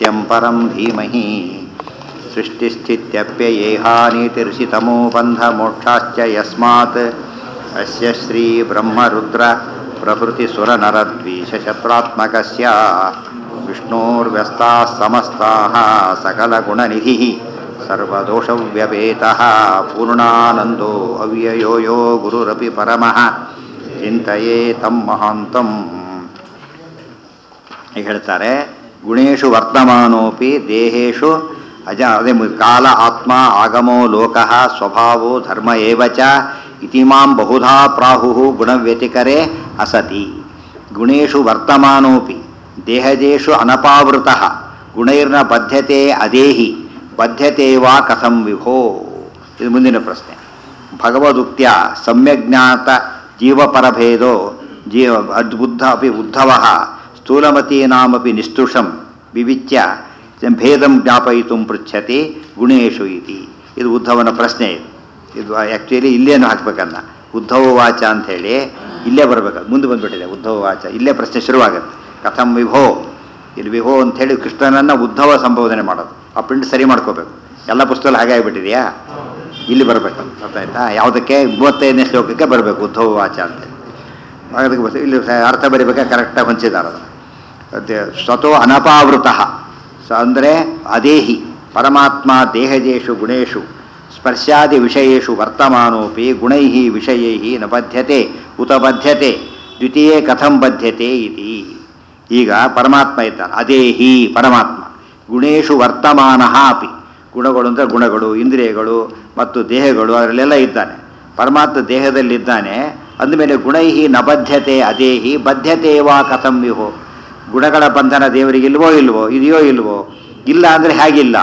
सत्यं परं धीमहि सृष्टिस्थित्यप्ययेहानीतिर्षितमो बन्धमोक्षाश्च यस्मात् अस्य श्रीब्रह्मरुद्र प्रभृतिसुरनरद्वीषशत्रात्मकस्य विष्णोर्व्यस्ताः समस्ताः सकलगुणनिधिः सर्वदोषव्यपेतः पूर्णानन्दो अव्ययो यो गुरुरपि परमः ಚಿಂತೆಯೇ ತಮ್ಮ ಮಹಾಂತಂ ಈಗ ಹೇಳ್ತಾರೆ ಗುಣೇಶು ವರ್ತಮಾನೋಪಿ ದೇಹೇಶು ಅಜ ಅದೇ ಮು- ಕಾಲ ಆತ್ಮ ಆಗಮೋ ಲೋಕಃ ಸ್ವಭಾವೋ ಧರ್ಮ ಏವ ಚ ಇತಿಮಾಂ ಬಹುಧಾ ಪ್ರಾಹು ಗುಣವ್ಯತಿಕರೇ ಅಸತಿ ಗುಣೇಶು ವರ್ತಮಾನೋಪಿ ದೇಹಜೇಷು ಅನಪಾವೃತಃ ಗುಣೈರ್ನ ಬದ್ಧತೆ ಅದೇಹಿ ಬದ್ಧತೆ ವಾ ಕಥಂ ವಿಭೋ ಇದು ಮುಂದಿನ ಪ್ರಶ್ನೆ ಭಗವದುಕ್ತ್ಯ ಸಮ್ಯಜ್ಞಾತ ಜೀವಪರಭೇದೋ ಜೀವ ಅದ್ಬುದ್ಧ ಅಪಿ ಉದ್ಧವ ಸ್ಥೂಲಮತೀನಾಮಪಿ ನಿಸ್ತುಷಂ ವಿವಿಚ್ಯ ಭೇದಂ ಜ್ಞಾಪಯಿತು ಪೃಚ್ಛತಿ ಗುಣೇಶು ಇತಿ ಇದು ಉದ್ಧವನ ಪ್ರಶ್ನೆ ಇದು ಇದು ಆ್ಯಕ್ಚುಲಿ ಇಲ್ಲೇನು ಹಾಕ್ಬೇಕನ್ನ ಉದ್ಧವ ವಾಚ ಅಂಥೇಳಿ ಇಲ್ಲೇ ಬರಬೇಕು ಮುಂದೆ ಬಂದ್ಬಿಟ್ಟಿದೆ ಉದ್ಧವ ವಾಚ ಇಲ್ಲೇ ಪ್ರಶ್ನೆ ಶುರುವಾಗುತ್ತೆ ಕಥಂ ವಿಭೋ ಇಲ್ಲಿ ವಿಭೋ ಅಂಥೇಳಿ ಕೃಷ್ಣನನ್ನು ಉದ್ಧವ ಸಂಬೋಧನೆ ಮಾಡೋದು ಆ ಪ್ರಿಂಟ್ ಸರಿ ಮಾಡ್ಕೋಬೇಕು ಎಲ್ಲ ಪುಸ್ತಕ ಹಾಗೆ ಆಗಿಬಿಟ್ಟಿದೆಯಾ ಇಲ್ಲಿ ಬರಬೇಕು ಗೊತ್ತಾಯ್ತಾ ಯಾವುದಕ್ಕೆ ಮೂವತ್ತೈದನೇ ಶ್ಲೋಕಕ್ಕೆ ಬರಬೇಕು ಉದ್ಧವ ವಾಚ ಅಂತ ಅದಕ್ಕೆ ಬಸ್- ಇಲ್ಲಿ ಸ- ಅರ್ಥ ಬರಿಬೇಕಾ ಕರೆಕ್ಟಾಗಿ ಹೊಂಚಿದ್ದಾರೆ ಅದನ್ನು ಅದೇ ಸ್ವತೋ ಅನಪಾವೃತ ಸ ಅಂದರೆ ಅದೇಹಿ ಪರಮಾತ್ಮ ದೇಹಜೇಷು ಗುಣೇಶು ಸ್ಪರ್ಶಾದಿ ವಿಷಯೇಷು ವರ್ತಮಾನೋಪಿ ಗುಣೈ ವಿಷಯೈ ನ ಬದ್ಧತೆ ಉತ ಬದ್ಧತೆ ದ್ವಿತೀಯೇ ಕಥಂ ಬದ್ಧತೆ ಇತಿ ಈಗ ಪರಮಾತ್ಮ ಇದ್ದಾನೆ ಅದೇಹಿ ಪರಮಾತ್ಮ ಗುಣೇಶು ವರ್ತಮಾನ ಅಪಿ ಗುಣಗಳು ಅಂದರೆ ಗುಣಗಳು ಇಂದ್ರಿಯಗಳು ಮತ್ತು ದೇಹಗಳು ಅದರಲ್ಲೆಲ್ಲ ಇದ್ದಾನೆ ಪರಮಾತ್ಮ ದೇಹದಲ್ಲಿದ್ದಾನೆ ಅಂದಮೇಲೆ ಗುಣೈಹಿ ನ ಬದ್ಧತೆ ಅದೇಹಿ ಬದ್ಧತೆ ವಾ ಕಥಂ ವಿಹೋ ಗುಣಗಳ ಬಂಧನ ದೇವರಿಗೆ ಇಲ್ವೋ ಇಲ್ವೋ ಇದೆಯೋ ಇಲ್ವೋ ಇಲ್ಲ ಅಂದರೆ ಹೇಗಿಲ್ಲ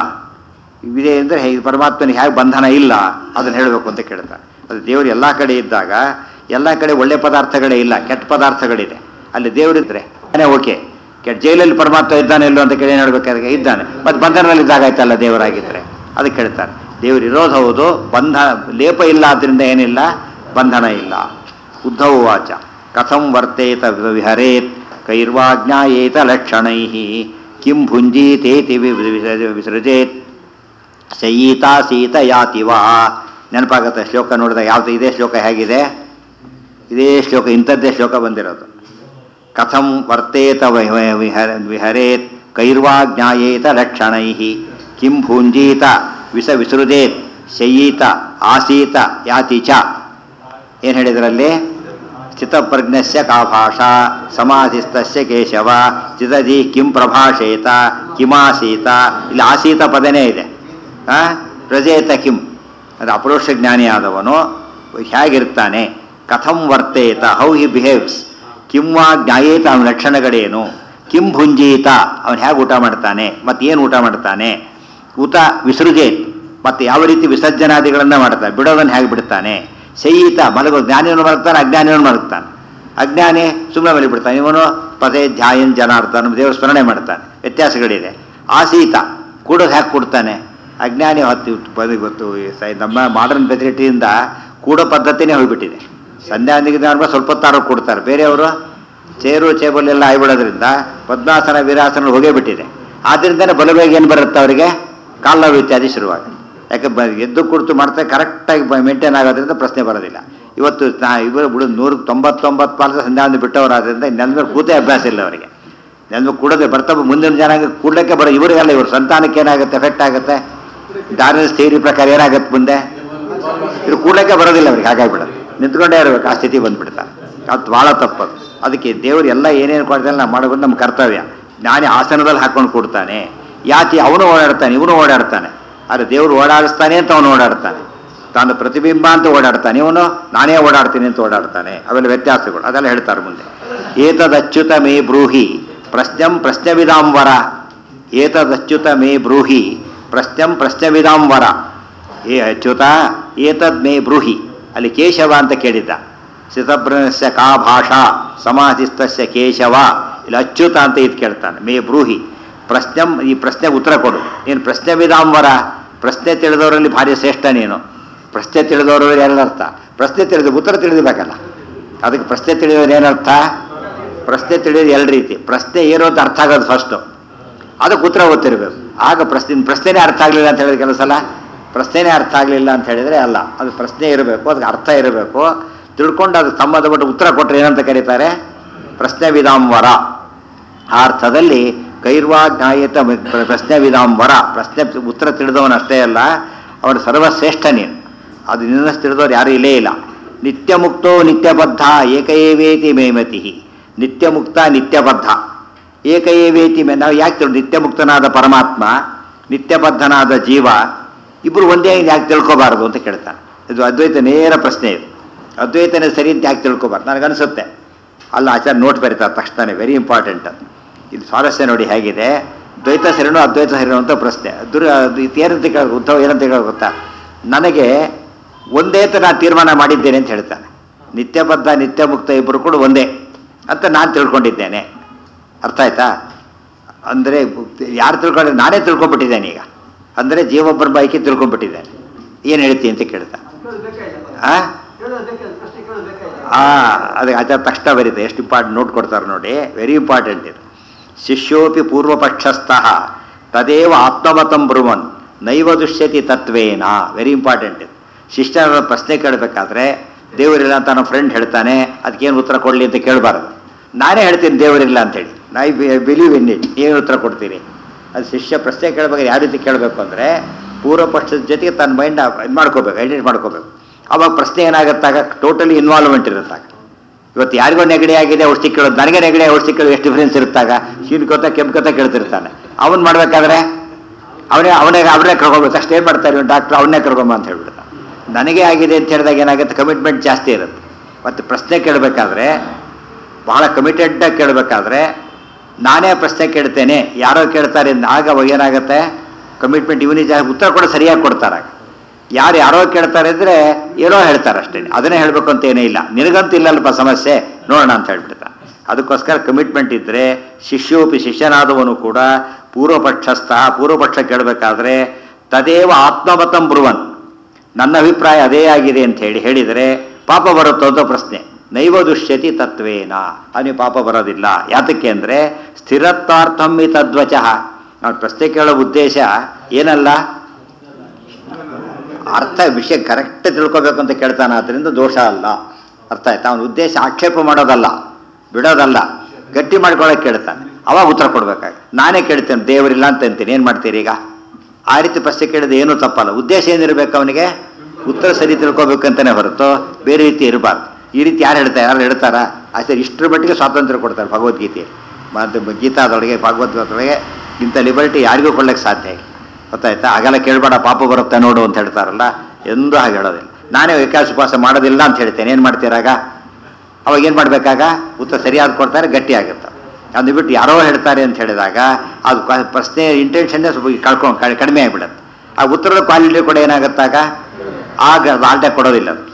ಇದೆ ಅಂದರೆ ಹೇಗೆ ಪರಮಾತ್ಮನಿಗೆ ಹೇಗೆ ಬಂಧನ ಇಲ್ಲ ಅದನ್ನು ಹೇಳಬೇಕು ಅಂತ ಕೇಳ್ತಾರೆ ಅದು ದೇವರು ಎಲ್ಲ ಕಡೆ ಇದ್ದಾಗ ಎಲ್ಲ ಕಡೆ ಒಳ್ಳೆ ಪದಾರ್ಥಗಳೇ ಇಲ್ಲ ಕೆಟ್ಟ ಪದಾರ್ಥಗಳಿದೆ ಅಲ್ಲಿ ದೇವರಿದ್ರೆ ಅದೇ ಓಕೆ ಕೆಟ್ಟ ಜೈಲಲ್ಲಿ ಪರಮಾತ್ಮ ಇದ್ದಾನೆ ಇಲ್ಲೋ ಅಂತ ಕೇಳಿ ಏನು ಹೇಳ್ಬೇಕಾದ್ರೆ ಇದ್ದಾನೆ ಮತ್ತು ಬಂಧನದಲ್ಲಿ ಇದ್ದಾಗಾಯ್ತಲ್ಲ ದೇವರಾಗಿದ್ದರೆ ಅದಕ್ಕೆ ಹೇಳ್ತಾರೆ ದೇವರು ಇರೋದು ಹೌದು ಬಂಧ ಲೇಪ ಇಲ್ಲ ಆದ್ದರಿಂದ ಏನಿಲ್ಲ ಬಂಧನ ಇಲ್ಲ ಉದ್ಧವ ವಾಚ ಕಥಂ ವರ್ತೇತ ವಿಹರೇತ್ ಕೈರ್ವಾಜ್ಞಾಯೇತ ಲಕ್ಷಣೈ ಕಿಂ ಭುಂಜೀತೇತಿ ವಿ- ವಿ- ವಿಸೃಜೇತ್ ಶಯೀತಾ ಸೀತ ಯಾತಿ ವಾ ನೆನಪಾಗತ್ತೆ ಶ್ಲೋಕ ನೋಡಿದಾಗ ಯಾವುದು ಇದೇ ಶ್ಲೋಕ ಹೇಗಿದೆ ಇದೇ ಶ್ಲೋಕ ಇಂಥದ್ದೇ ಶ್ಲೋಕ ಬಂದಿರೋದು ಕಥಂ ವರ್ತೇತ ವಿ- ವಿ- ವಿಹರ ವಿಹರೇತ್ ಕೈರ್ವಾ ಜ್ಞಾಯೇತ ಲಕ್ಷಣೈ ಕಿಂ ಭುಂಜೀತ ವಿಸ ವಿಸೃಜೇತ್ ಶಯೀತ ಆಸೀತ ಯಾತಿ ಚ ಏನು ಹೇಳಿದ್ರಲ್ಲಿ ಸ್ಥಿತಪ್ರಜ್ಞಸ್ಯ ಕಾ ಭಾಷಾ ಸಮಾಧಿಸ್ತಸ್ಯ ಕೇಶವ ಚಿದಧಿ ಕಿಂ ಪ್ರಭಾಷೇತ ಕಿಮಾಸೀತ ಇಲ್ಲಿ ಆಸೀತ ಪದನೇ ಇದೆ ಆ? ಪ್ರಜೇತ ಕಿಂ ಅದು ಅಪರೋಕ್ಷ ಜ್ಞಾನಿಯಾದವನು ಹೇಗಿರ್ತಾನೆ ಕಥಂ ವರ್ತೇತ ಹೌ ಹಿ ಬಿಹೇವ್ಸ್ ಕಿಂವಾ ಜ್ಞಾಯೇತ ಅವನ ಲಕ್ಷಣಗಳೇನು ಕಿಂ ಭುಂಜೀತ ಅವನು ಹೇಗೆ ಊಟ ಮಾಡ್ತಾನೆ ಮತ್ತು ಏನು ಊಟ ಮಾಡ್ತಾನೆ ಊತ ವಿಸೃಜೇತ್ ಮತ್ತು ಯಾವ ರೀತಿ ವಿಸರ್ಜನಾದಿಗಳನ್ನು ಮಾಡ್ತಾನೆ ಬಿಡೋದನ್ನು ಹೇಗೆ ಬಿಡ್ತಾನೆ ಶಯೀತ ಮಲಗೋ ಜ್ಞಾನಿಯನ್ನು ಮಲಗ್ತಾನೆ ಅಜ್ಞಾನಿಯನ್ನು ಮಲಗ್ತಾನೆ ಅಜ್ಞಾನಿ ಸುಮ್ಮನೆ ಮಲಗಿಬಿಡ್ತಾನೆ ಇವನು ಪದೇ ಧ್ಯಾಯನ್ ಜನಾರ್ದನ ದೇವರ ಸ್ಮರಣೆ ಮಾಡ್ತಾನೆ ವ್ಯತ್ಯಾಸಗಳಿದೆ ಆಸೀತ ಕೂಡೋದು ಹ್ಯಾಕೆ ಕೊಡ್ತಾನೆ ಅಜ್ಞಾನಿ ಹೊತ್ತು ಬದು ಗೊತ್ತು ಈ ಸ- ನಮ್ಮ ಮಾಡರ್ನ್ ಫೆಸಿಲಿಟಿಯಿಂದ ಕೂಡೋ ಪದ್ಧತಿನೇ ಹೋಗ್ಬಿಟ್ಟಿದೆ ಸಂಧ್ಯಾವಂದಿಗೆ ಸ್ವಲ್ಪ ಹೊತ್ತಾರು ಕೊಡ್ತಾರೆ ಬೇರೆಯವರು ಚೇರು ಚೇಬಲ್ ಎಲ್ಲ ಆಗಿಬಿಡೋದ್ರಿಂದ ಪದ್ಮಾಸನ ವೀರಾಸನ ಹೋಗೇ ಬಿಟ್ಟಿದೆ ಆದ್ದರಿಂದನೇ ಬಲವೇಗ ಏನು ಬರುತ್ತೆ ಅವರಿಗೆ ಕಾಲ ಇತ್ಯಾದಿ ಶುರುವಾಗುತ್ತೆ ಯಾಕೆ ಬ ಎದ್ದು ಕುರ್ತು ಮಾಡ್ತಾ ಕರೆಕ್ಟಾಗಿ ಮೇಂಟೈನ್ ಆಗೋದ್ರಿಂದ ಪ್ರಶ್ನೆ ಬರೋದಿಲ್ಲ ಇವತ್ತು ನಾ ಇವರು ಬಿಡು ನೂರ ತೊಂಬತ್ತೊಂಬತ್ತು ಪಾಲದ ಸಂಧ್ಯಾವಂದಿ ಬಿಟ್ಟವರಾದ್ರಿಂದ ನೆಲದ ಮೇಲೆ ಕೂತೇ ಅಭ್ಯಾಸ ಇಲ್ಲ ಅವರಿಗೆ ನೆಲದ ಮೇಲೆ ಕೂಡೋದೇ ಬರ್ತಾ ಮುಂದಿನ ಜನಾಂಗ ಕೂಡಲಿಕ್ಕೆ ಬರೋ ಇವರಿಗೆಲ್ಲ ಇವರು ಸಂತಾನಕ್ಕೆ ಏನಾಗುತ್ತೆ ಎಫೆಕ್ಟ್ ಆಗುತ್ತೆ ಡಾರ್ವಿನ್ಸ್ ಥಿಯರಿ ಪ್ರಕಾರ ಏನಾಗುತ್ತೆ ಮುಂದೆ ಇವ್ರು ಕೂಡಲಿಕ್ಕೆ ಬರೋದಿಲ್ಲ ಅವ್ರಿಗೆ ಹಾಗಾಗಿಬಿಡೋದು ನಿಂತ್ಕೊಂಡೇ ಇರಬೇಕು ಆ ಸ್ಥಿತಿ ಬಂದ್ಬಿಡ್ತಾರೆ ಅದು ಭಾಳ ತಪ್ಪದು ಅದಕ್ಕೆ ದೇವರು ಎಲ್ಲ ಏನೇನು ಕೊಡ್ತಾನೆ ನಾವು ಮಾಡೋದು ನಮ್ಮ ಕರ್ತವ್ಯ ಜ್ಞಾನಿ ಆಸನದಲ್ಲಿ ಹಾಕೊಂಡು ಕೊಡ್ತಾನೆ ಯಾತಿ ಅವನು ಓಡಾಡ್ತಾನೆ ಇವನು ಓಡಾಡ್ತಾನೆ ಆದರೆ ದೇವರು ಓಡಾಡಿಸ್ತಾನೆ ಅಂತ ಅವನು ಓಡಾಡ್ತಾನೆ ತಾನು ಪ್ರತಿಬಿಂಬ ಅಂತ ಓಡಾಡ್ತಾನೆ ಇವನು ನಾನೇ ಓಡಾಡ್ತೀನಿ ಅಂತ ಓಡಾಡ್ತಾನೆ ಅವೆಲ್ಲ ವ್ಯತ್ಯಾಸಗಳು ಅದೆಲ್ಲ ಹೇಳ್ತಾರೆ ಮುಂದೆ ಏತದಚ್ಯುತ ಮೇ ಬ್ರೂಹಿ ಪ್ರಶ್ನಂ ಪ್ರಶ್ನವಿದಾಂಬರ ಏತದಚ್ಯುತ ಮೇ ಬ್ರೂಹಿ ಪ್ರಶ್ನಂ ಪ್ರಶ್ನವಿದಾಂಬರ ಏ ಅಚ್ಯುತ ಏತದ್ ಮೇ ಬ್ರೂಹಿ ಅಲ್ಲಿ ಕೇಶವ ಅಂತ ಕೇಳಿದ್ದ ಸಿತಬ್ರಸ್ಯ ಕಾ ಭಾಷಾ ಸಮಾಧಿಸ್ತಸ್ಯ ಕೇಶವ ಇಲ್ಲಿ ಅಚ್ಯುತ ಅಂತ ಇದು ಕೇಳ್ತಾನೆ ಮೇ ಬ್ರೂಹಿ ಪ್ರಶ್ನಂ ಈ ಪ್ರಶ್ನೆಗೆ ಉತ್ತರ ಕೊಡು ನೀನು ಪ್ರಶ್ನೆ ವಿಧಾಂಬರ ಪ್ರಶ್ನೆ ತಿಳಿದವರಲ್ಲಿ ಭಾರಿ ಶ್ರೇಷ್ಠ ನೀನು ಪ್ರಶ್ನೆ ತಿಳಿದವರು ಏನರ್ಥ ಪ್ರಶ್ನೆ ತಿಳಿದು ಉತ್ತರ ತಿಳಿದಿರ್ಬೇಕಲ್ಲ ಅದಕ್ಕೆ ಪ್ರಶ್ನೆ ತಿಳಿದವ್ರು ಏನರ್ಥ ಪ್ರಶ್ನೆ ತಿಳಿಯೋದು ಎರಡು ರೀತಿ ಪ್ರಶ್ನೆ ಏನು ಅಂತ ಅರ್ಥ ಆಗೋದು ಫಸ್ಟು ಅದಕ್ಕೆ ಉತ್ತರ ಗೊತ್ತಿರಬೇಕು ಆಗ ಪ್ರಶ್ನೆ ಪ್ರಶ್ನೆನೇ ಅರ್ಥ ಆಗಲಿಲ್ಲ ಅಂತ ಹೇಳಿದ ಕೆಲಸ ಅಲ್ಲ ಪ್ರಶ್ನೆನೇ ಅರ್ಥ ಆಗಲಿಲ್ಲ ಅಂತ ಹೇಳಿದರೆ ಅಲ್ಲ ಅದು ಪ್ರಶ್ನೆ ಇರಬೇಕು ಅದಕ್ಕೆ ಅರ್ಥ ಇರಬೇಕು ತಿಳ್ಕೊಂಡು ಅದಕ್ಕೆ ಸಂಬಂಧಪಟ್ಟ ಉತ್ತರ ಕೊಟ್ಟರೆ ಏನಂತ ಕರೀತಾರೆ ಪ್ರಶ್ನೆ ವಿಧಾಂವರ ಆ ಅರ್ಥದಲ್ಲಿ ಕೈರ್ವಾ ಜ್ಞಾಯತ ಪ್ರಶ್ನೆ ವಿಧಾಂಬರ ಪ್ರಶ್ನೆ ಉತ್ತರ ತಿಳಿದವನಷ್ಟೇ ಅಲ್ಲ ಅವನು ಸರ್ವಶ್ರೇಷ್ಠ ನೀನು ಅದು ನಿನ್ನಷ್ಟು ತಿಳಿದವ್ರು ಯಾರೂ ಇಲ್ಲೇ ಇಲ್ಲ ನಿತ್ಯ ಮುಕ್ತೋ ನಿತ್ಯಬದ್ಧ ಏಕಏವೇತಿ ಮೇಮತಿ ನಿತ್ಯ ಮುಕ್ತ ನಿತ್ಯಬದ್ಧ ಏಕಏವೇತಿ ಮೇ ನಾವು ಯಾಕೆ ತಿಳ್ ನಿತ್ಯ ಮುಕ್ತನಾದ ಪರಮಾತ್ಮ ನಿತ್ಯಬದ್ಧನಾದ ಜೀವ ಇಬ್ಬರು ಒಂದೇ ಯಾಕೆ ತಿಳ್ಕೊಬಾರದು ಅಂತ ಕೇಳ್ತಾನೆ ಇದು ಅದ್ವೈತ ನೇರ ಪ್ರಶ್ನೆ ಇದು ಅದ್ವೈತನೇ ಸರಿ ಅಂತ ಯಾಕೆ ತಿಳ್ಕೊಬಾರ್ದು ನನಗನ್ಸುತ್ತೆ ಅಲ್ಲ ಆಚಾರ ನೋಟ್ ಬರೀತಾರೆ ತಕ್ಷಣ ವೆರಿ ಇಂಪಾರ್ಟೆಂಟ್ ಅದು ಇದು ಸ್ವಾರಸ್ಯ ನೋಡಿ ಹೇಗಿದೆ ದ್ವೈತ ಸರಿನೋ ಅದ್ವೈತ ಸರಿನೋ ಅಂತ ಪ್ರಶ್ನೆ ದುರ್ ಅದು ಇದು ಏನಂತ ಕೇಳ ಉದ್ಧವ ಏನಂತ ಕೇಳ ಗೊತ್ತಾ ನನಗೆ ಒಂದೇ ಥರ ನಾನು ತೀರ್ಮಾನ ಮಾಡಿದ್ದೇನೆ ಅಂತ ಹೇಳ್ತಾನೆ ನಿತ್ಯಬದ್ಧ ನಿತ್ಯ ಮುಕ್ತ ಇಬ್ಬರು ಕೂಡ ಒಂದೇ ಅಂತ ನಾನು ತಿಳ್ಕೊಂಡಿದ್ದೇನೆ ಅರ್ಥ ಆಯ್ತಾ ಅಂದರೆ ಯಾರು ತಿಳ್ಕೊಂಡ್ರೆ ನಾನೇ ತಿಳ್ಕೊಂಡ್ಬಿಟ್ಟಿದ್ದೇನೆ ಈಗ ಅಂದರೆ ಜೀವೊಬ್ಬರ ಬೈಕಿ ತಿಳ್ಕೊಂಡ್ಬಿಟ್ಟಿದ್ದೇನೆ ಏನು ಹೇಳ್ತೀನಿ ಅಂತ ಕೇಳ್ತಾ ಆ ಆ ಅದಕ್ಕೆ ಆಚಾರ ತಕ್ಷಣ ಬರೀತೆ ಎಷ್ಟು ಇಂಪಾರ್ಟೆಂಟ್ ನೋಟ್ ಕೊಡ್ತಾರೆ ನೋಡಿ ವೆರಿ ಇಂಪಾರ್ಟೆಂಟ್ ಇದು ಶಿಷ್ಯೋಪಿ ಪೂರ್ವಪಕ್ಷಸ್ಥಃ ತದೇವ ಆತ್ಮಮತಂ ಬ್ರುವನ್ ನೈವ ದುಷ್ಯತಿ ತತ್ವೇನ ವೆರಿ ಇಂಪಾರ್ಟೆಂಟ್ ಇದು ಶಿಷ್ಯನ ಪ್ರಶ್ನೆ ಕೇಳಬೇಕಾದ್ರೆ ದೇವರಿಲ್ಲ ಅಂತ ನನ್ನ ಫ್ರೆಂಡ್ ಹೇಳ್ತಾನೆ ಅದಕ್ಕೇನು ಉತ್ತರ ಕೊಡಲಿ ಅಂತ ಕೇಳಬಾರ್ದು ನಾನೇ ಹೇಳ್ತೀನಿ ದೇವರಿಲ್ಲ ಅಂತೇಳಿ ನೈ ಬಿಲೀವ್ ಇನ್ ಇಟ್ ಏನು ಉತ್ತರ ಕೊಡ್ತೀನಿ ಅದು ಶಿಷ್ಯ ಪ್ರಶ್ನೆ ಕೇಳಬೇಕಾದ್ರೆ ಯಾವ ರೀತಿ ಕೇಳಬೇಕು ಅಂದರೆ ಪೂರ್ವ ಪಕ್ಷದ ಜೊತೆಗೆ ತನ್ನ ಮೈಂಡ್ ಇದು ಮಾಡ್ಕೋಬೇಕು ಐಡೆಂಟಿ ಮಾಡ್ಕೋಬೇಕು ಅವಾಗ ಪ್ರಶ್ನೆ ಏನಾಗುತ್ತಾಗ ಟೋಟಲಿ ಇನ್ವಾಲ್ವ್ಮೆಂಟ್ ಇರುತ್ತಾಗ ಇವತ್ತು ಯಾರಿಗೋ ನೆಗಡಿ ಆಗಿದೆ ಔಷಧಿ ಕೇಳೋದು ನನಗೆ ನೆಗಡಿ ಔಷಧಿ ಕೇಳೋದು ಎಷ್ಟು ಡಿಫ್ರೆನ್ಸ್ ಇರುತ್ತಾಗ ಶೀನ್ಕೋತ ಕೆಂಪ್ಕೋತ ಕೇಳ್ತಿರ್ತಾನೆ ಅವನು ಮಾಡ್ಬೇಕಾದ್ರೆ ಅವನೇ ಅವನೇ ಅವನೇ ಕರ್ಕೊಬೇಕು ಅಷ್ಟು ಏನು ಮಾಡ್ತಾರೆ ಡಾಕ್ಟ್ರ್ ಅವನ್ನೇ ಕರ್ಕೊಂಬ ಅಂತ ಹೇಳ್ಬಿಡ್ತಾನೆ ನನಗೆ ಆಗಿದೆ ಅಂತ ಹೇಳಿದಾಗ ಏನಾಗುತ್ತೆ ಕಮಿಟ್ಮೆಂಟ್ ಜಾಸ್ತಿ ಇರುತ್ತೆ ಮತ್ತು ಪ್ರಶ್ನೆ ಕೇಳಬೇಕಾದ್ರೆ ಬಹಳ ಕಮಿಟೆಡ್ಡಾಗಿ ಕೇಳಬೇಕಾದ್ರೆ ನಾನೇ ಪ್ರಶ್ನೆ ಕೇಳ್ತೇನೆ ಯಾರೋ ಕೇಳ್ತಾರೆ ಅಂದ್- ಆಗ ಅವಾಗ ಏನಾಗುತ್ತೆ ಕಮಿಟ್ಮೆಂಟ್ ಇವನಿಗೆ ಜಾ- ಉತ್ತರ ಕೂಡ ಸರಿಯಾಗಿ ಕೊಡ್ತಾರೆ ಯಾರು ಯಾರೋ ಕೇಳ್ತಾರೆ ಅಂದರೆ ಏನೋ ಹೇಳ್ತಾರೆ ಅಷ್ಟೇ ಅದನ್ನೇ ಹೇಳಬೇಕು ಅಂತ ಏನೂ ಇಲ್ಲ ನಿನಗಂತೂ ಇಲ್ಲಲ್ಪ ಸಮಸ್ಯೆ ನೋಡೋಣ ಅಂತ ಹೇಳ್ಬಿಡ್ತಾನೆ ಅದಕ್ಕೋಸ್ಕರ ಕಮಿಟ್ಮೆಂಟ್ ಇದ್ದರೆ ಶಿಷ್ಯೋಪಿ ಶಿಷ್ಯನಾದವನು ಕೂಡ ಪೂರ್ವಪಕ್ಷಸ್ಥ ಪೂರ್ವಪಕ್ಷ ಕೇಳಬೇಕಾದ್ರೆ ತದೇವ ಆತ್ಮಮತಂ ಬ್ರುವನ್ ನನ್ನ ಅಭಿಪ್ರಾಯ ಅದೇ ಆಗಿದೆ ಅಂತ ಹೇಳಿ ಹೇಳಿದರೆ ಪಾಪ ಬರುತ್ತೋ ಅಂತ ಪ್ರಶ್ನೆ ನೈವ ದುಷ್ಯತಿ ತತ್ವೇನ ಅವನಿಗೆ ಪಾಪ ಬರೋದಿಲ್ಲ ಯಾತಕ್ಕೆ ಅಂದರೆ ಸ್ಥಿರತ್ವಾರ್ಥಂ ಈ ತದ್ವಚ ನಾವು ಪ್ರಶ್ನೆ ಕೇಳೋ ಉದ್ದೇಶ ಏನಲ್ಲ ಅರ್ಥ ವಿಷಯ ಕರೆಕ್ಟ್ ತಿಳ್ಕೊಬೇಕು ಅಂತ ಕೇಳ್ತಾನೆ ಆದ್ದರಿಂದ ದೋಷ ಅಲ್ಲ ಅರ್ಥ ಆಯ್ತಾ ಅವನ ಉದ್ದೇಶ ಆಕ್ಷೇಪ ಮಾಡೋದಲ್ಲ ಬಿಡೋದಲ್ಲ ಗಟ್ಟಿ ಮಾಡ್ಕೊಳ್ಳೋಕೆ ಕೇಳ್ತಾನೆ ಅವಾಗ ಉತ್ತರ ಕೊಡ್ಬೇಕಾಗ ನಾನೇ ಕೇಳ್ತೇನೆ ದೇವರಿಲ್ಲ ಅಂತ ಅಂತೀನಿ ಏನು ಮಾಡ್ತೀರಿ ಈಗ ಆ ರೀತಿ ಪ್ರಶ್ನೆ ಕೇಳಿದ ಏನೂ ತಪ್ಪಲ್ಲ ಉದ್ದೇಶ ಏನಿರಬೇಕು ಅವನಿಗೆ ಉತ್ತರ ಸರಿ ತಿಳ್ಕೊಬೇಕಂತಲೇ ಹೊರತು ಬೇರೆ ರೀತಿ ಇರಬಾರ್ದು ಈ ರೀತಿ ಯಾರು ಹೇಳ್ತಾರೆ ಯಾರು ಹೇಳ್ತಾರಾ ಅಷ್ಟೇ ಇಷ್ಟರ ಮಟ್ಟಿಗೆ ಸ್ವಾತಂತ್ರ್ಯ ಕೊಡ್ತಾರೆ ಭಗವದ್ಗೀತೆಯಲ್ಲಿ ಮತ್ತು ಗೀತಾದೊಳಗೆ ಭಗವದ್ಗೀತೆಯೊಳಗೆ ಇಂಥ ಲಿಬರ್ಟಿ ಯಾರಿಗೂ ಕೊಡ್ಲಿಕ್ಕೆ ಸಾಧ್ಯ ಇಲ್ಲ ಗೊತ್ತಾಯ್ತಾ ಆಗೆಲ್ಲ ಕೇಳಬೇಡ ಪಾಪ ಬರುತ್ತೆ ನೋಡು ಅಂತ ಹೇಳ್ತಾರಲ್ಲ ಎಂದೂ ಹಾಗೆ ಹೇಳೋದಿಲ್ಲ ನಾನೇ ಏಕಾಶ ಉಪವಾಸ ಮಾಡೋದಿಲ್ಲ ಅಂತ ಹೇಳ್ತೇನೆ ಏನು ಮಾಡ್ತೀರಾಗ ಅವಾಗ ಏನು ಮಾಡಬೇಕಾಗ ಉತ್ತರ ಸರಿಯಾದ ಕೊಡ್ತಾರೆ ಗಟ್ಟಿ ಆಗುತ್ತೆ ಅದು ಬಿಟ್ಟು ಯಾರೋ ಹೇಳ್ತಾರೆ ಅಂತ ಹೇಳಿದಾಗ ಅದು ಕ- ಪ್ರಶ್ನೆ ಇಂಟೆನ್ಷನ್ನೇ ಸ್ವಲ್ಪ ಕಳ್ಕೊಂಡು ಕ- ಕಡಿಮೆ ಆಗಿಬಿಡುತ್ತೆ ಆ ಉತ್ತರದ ಕ್ವಾಲಿಟಿ ಕೂಡ ಏನಾಗುತ್ತಾಗ ಆಗ ಅದು ಆಲ್ಟೆ ಕೊಡೋದಿಲ್ಲ ಅದು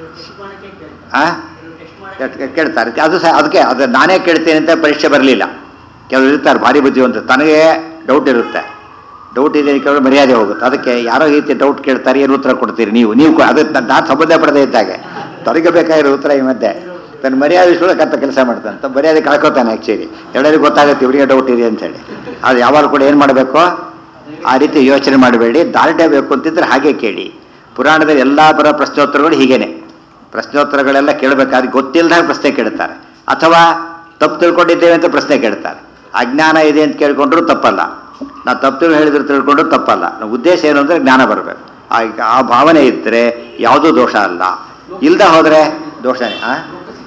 ಆ? ಕೇ- ಕೇಳ್ತಾರೆ ಅದು ಸಹ ಅದಕ್ಕೆ ಅದು ನಾನೇ ಕೇಳ್ತೇನೆ ಅಂತ ಪರೀಕ್ಷೆ ಬರಲಿಲ್ಲ ಕೆಲವರು ಇರ್ತಾರೆ ಭಾರಿ ಬುದ್ಧಿವಂತ ತನಗೆ ಡೌಟ್ ಇರುತ್ತೆ ಡೌಟ್ ಇದೆ ಕೇಳಿದ್ರೆ ಮರ್ಯಾದೆ ಹೋಗುತ್ತೆ ಅದಕ್ಕೆ ಯಾರೋ ಈ ರೀತಿ ಡೌಟ್ ಕೇಳ್ತಾರೆ ಏನು ಉತ್ತರ ಕೊಡ್ತೀರಿ ನೀವು ನೀವು ಕೊ- ಅದಕ್ಕೆ ನಾನು- ನಾನು ಸಂಬಂಧ ಪಡದೇ ಇದ್ದಾಗೆ ತನಗೆ ಬೇಕಾಗಿರೋ ಉತ್ತರ ಈ ಮಧ್ಯೆ ತನ್ನ ಮರ್ಯಾದೆ ಇಸ್ಕೊಳ್ಳೋಕಂತ ಕೆಲಸ ಮಾಡ್ತಾನೆ ಅಂತ ಮರ್ಯಾದೆ ಕಳ್ಕೊತಾನೆ ಆ್ಯಕ್ಚುಲಿ ಎಲ್ಲರಿಗೂ ಗೊತ್ತಾಗುತ್ತೆ ಇವರಿಗೆ ಡೌಟ್ ಇದೆ ಅಂತೇಳಿ ಅದು ಯಾವಾಗ ಕೂಡ ಏನು ಮಾಡಬೇಕು ಆ ರೀತಿ ಯೋಚನೆ ಮಾಡಬೇಡಿ ದಾರ್ಢ್ಯ ಬೇಕು ಅಂತಿದ್ರೆ ಹಾಗೆ ಕೇಳಿ ಪುರಾಣದಲ್ಲಿ ಎಲ್ಲ ಬರೋ ಪ್ರಶ್ನೋತ್ತರಗಳು ಹೀಗೇನೆ ಪ್ರಶ್ನೋತ್ತರಗಳೆಲ್ಲ ಕೇಳಬೇಕಾದ್ರೆ ಗೊತ್ತಿಲ್ಲದಾಗ ಪ್ರಶ್ನೆ ಕೇಳ್ತಾರೆ ಅಥವಾ ತಪ್ಪು ತಿಳ್ಕೊಂಡಿದ್ದೇವೆ ಅಂತ ಪ್ರಶ್ನೆ ಕೇಳ್ತಾರೆ ಅಜ್ಞಾನ ಇದೆ ಅಂತ ಕೇಳ್ಕೊಂಡ್ರು ತಪ್ಪಲ್ಲ ನಾವು ತಪ್ಪು ತಿಳ್ ಹೇಳಿದ್ರೆ ತಿಳ್ಕೊಂಡ್ರು ತಪ್ಪಲ್ಲ ನಮ್ಮ ಉದ್ದೇಶ ಏನು ಅಂದರೆ ಜ್ಞಾನ ಬರಬೇಕು ಆ ಆ ಭಾವನೆ ಇದ್ದರೆ ಯಾವುದೂ ದೋಷ ಅಲ್ಲ ಇಲ್ಲದೆ ಹೋದರೆ ದೋಷನೇ ಆ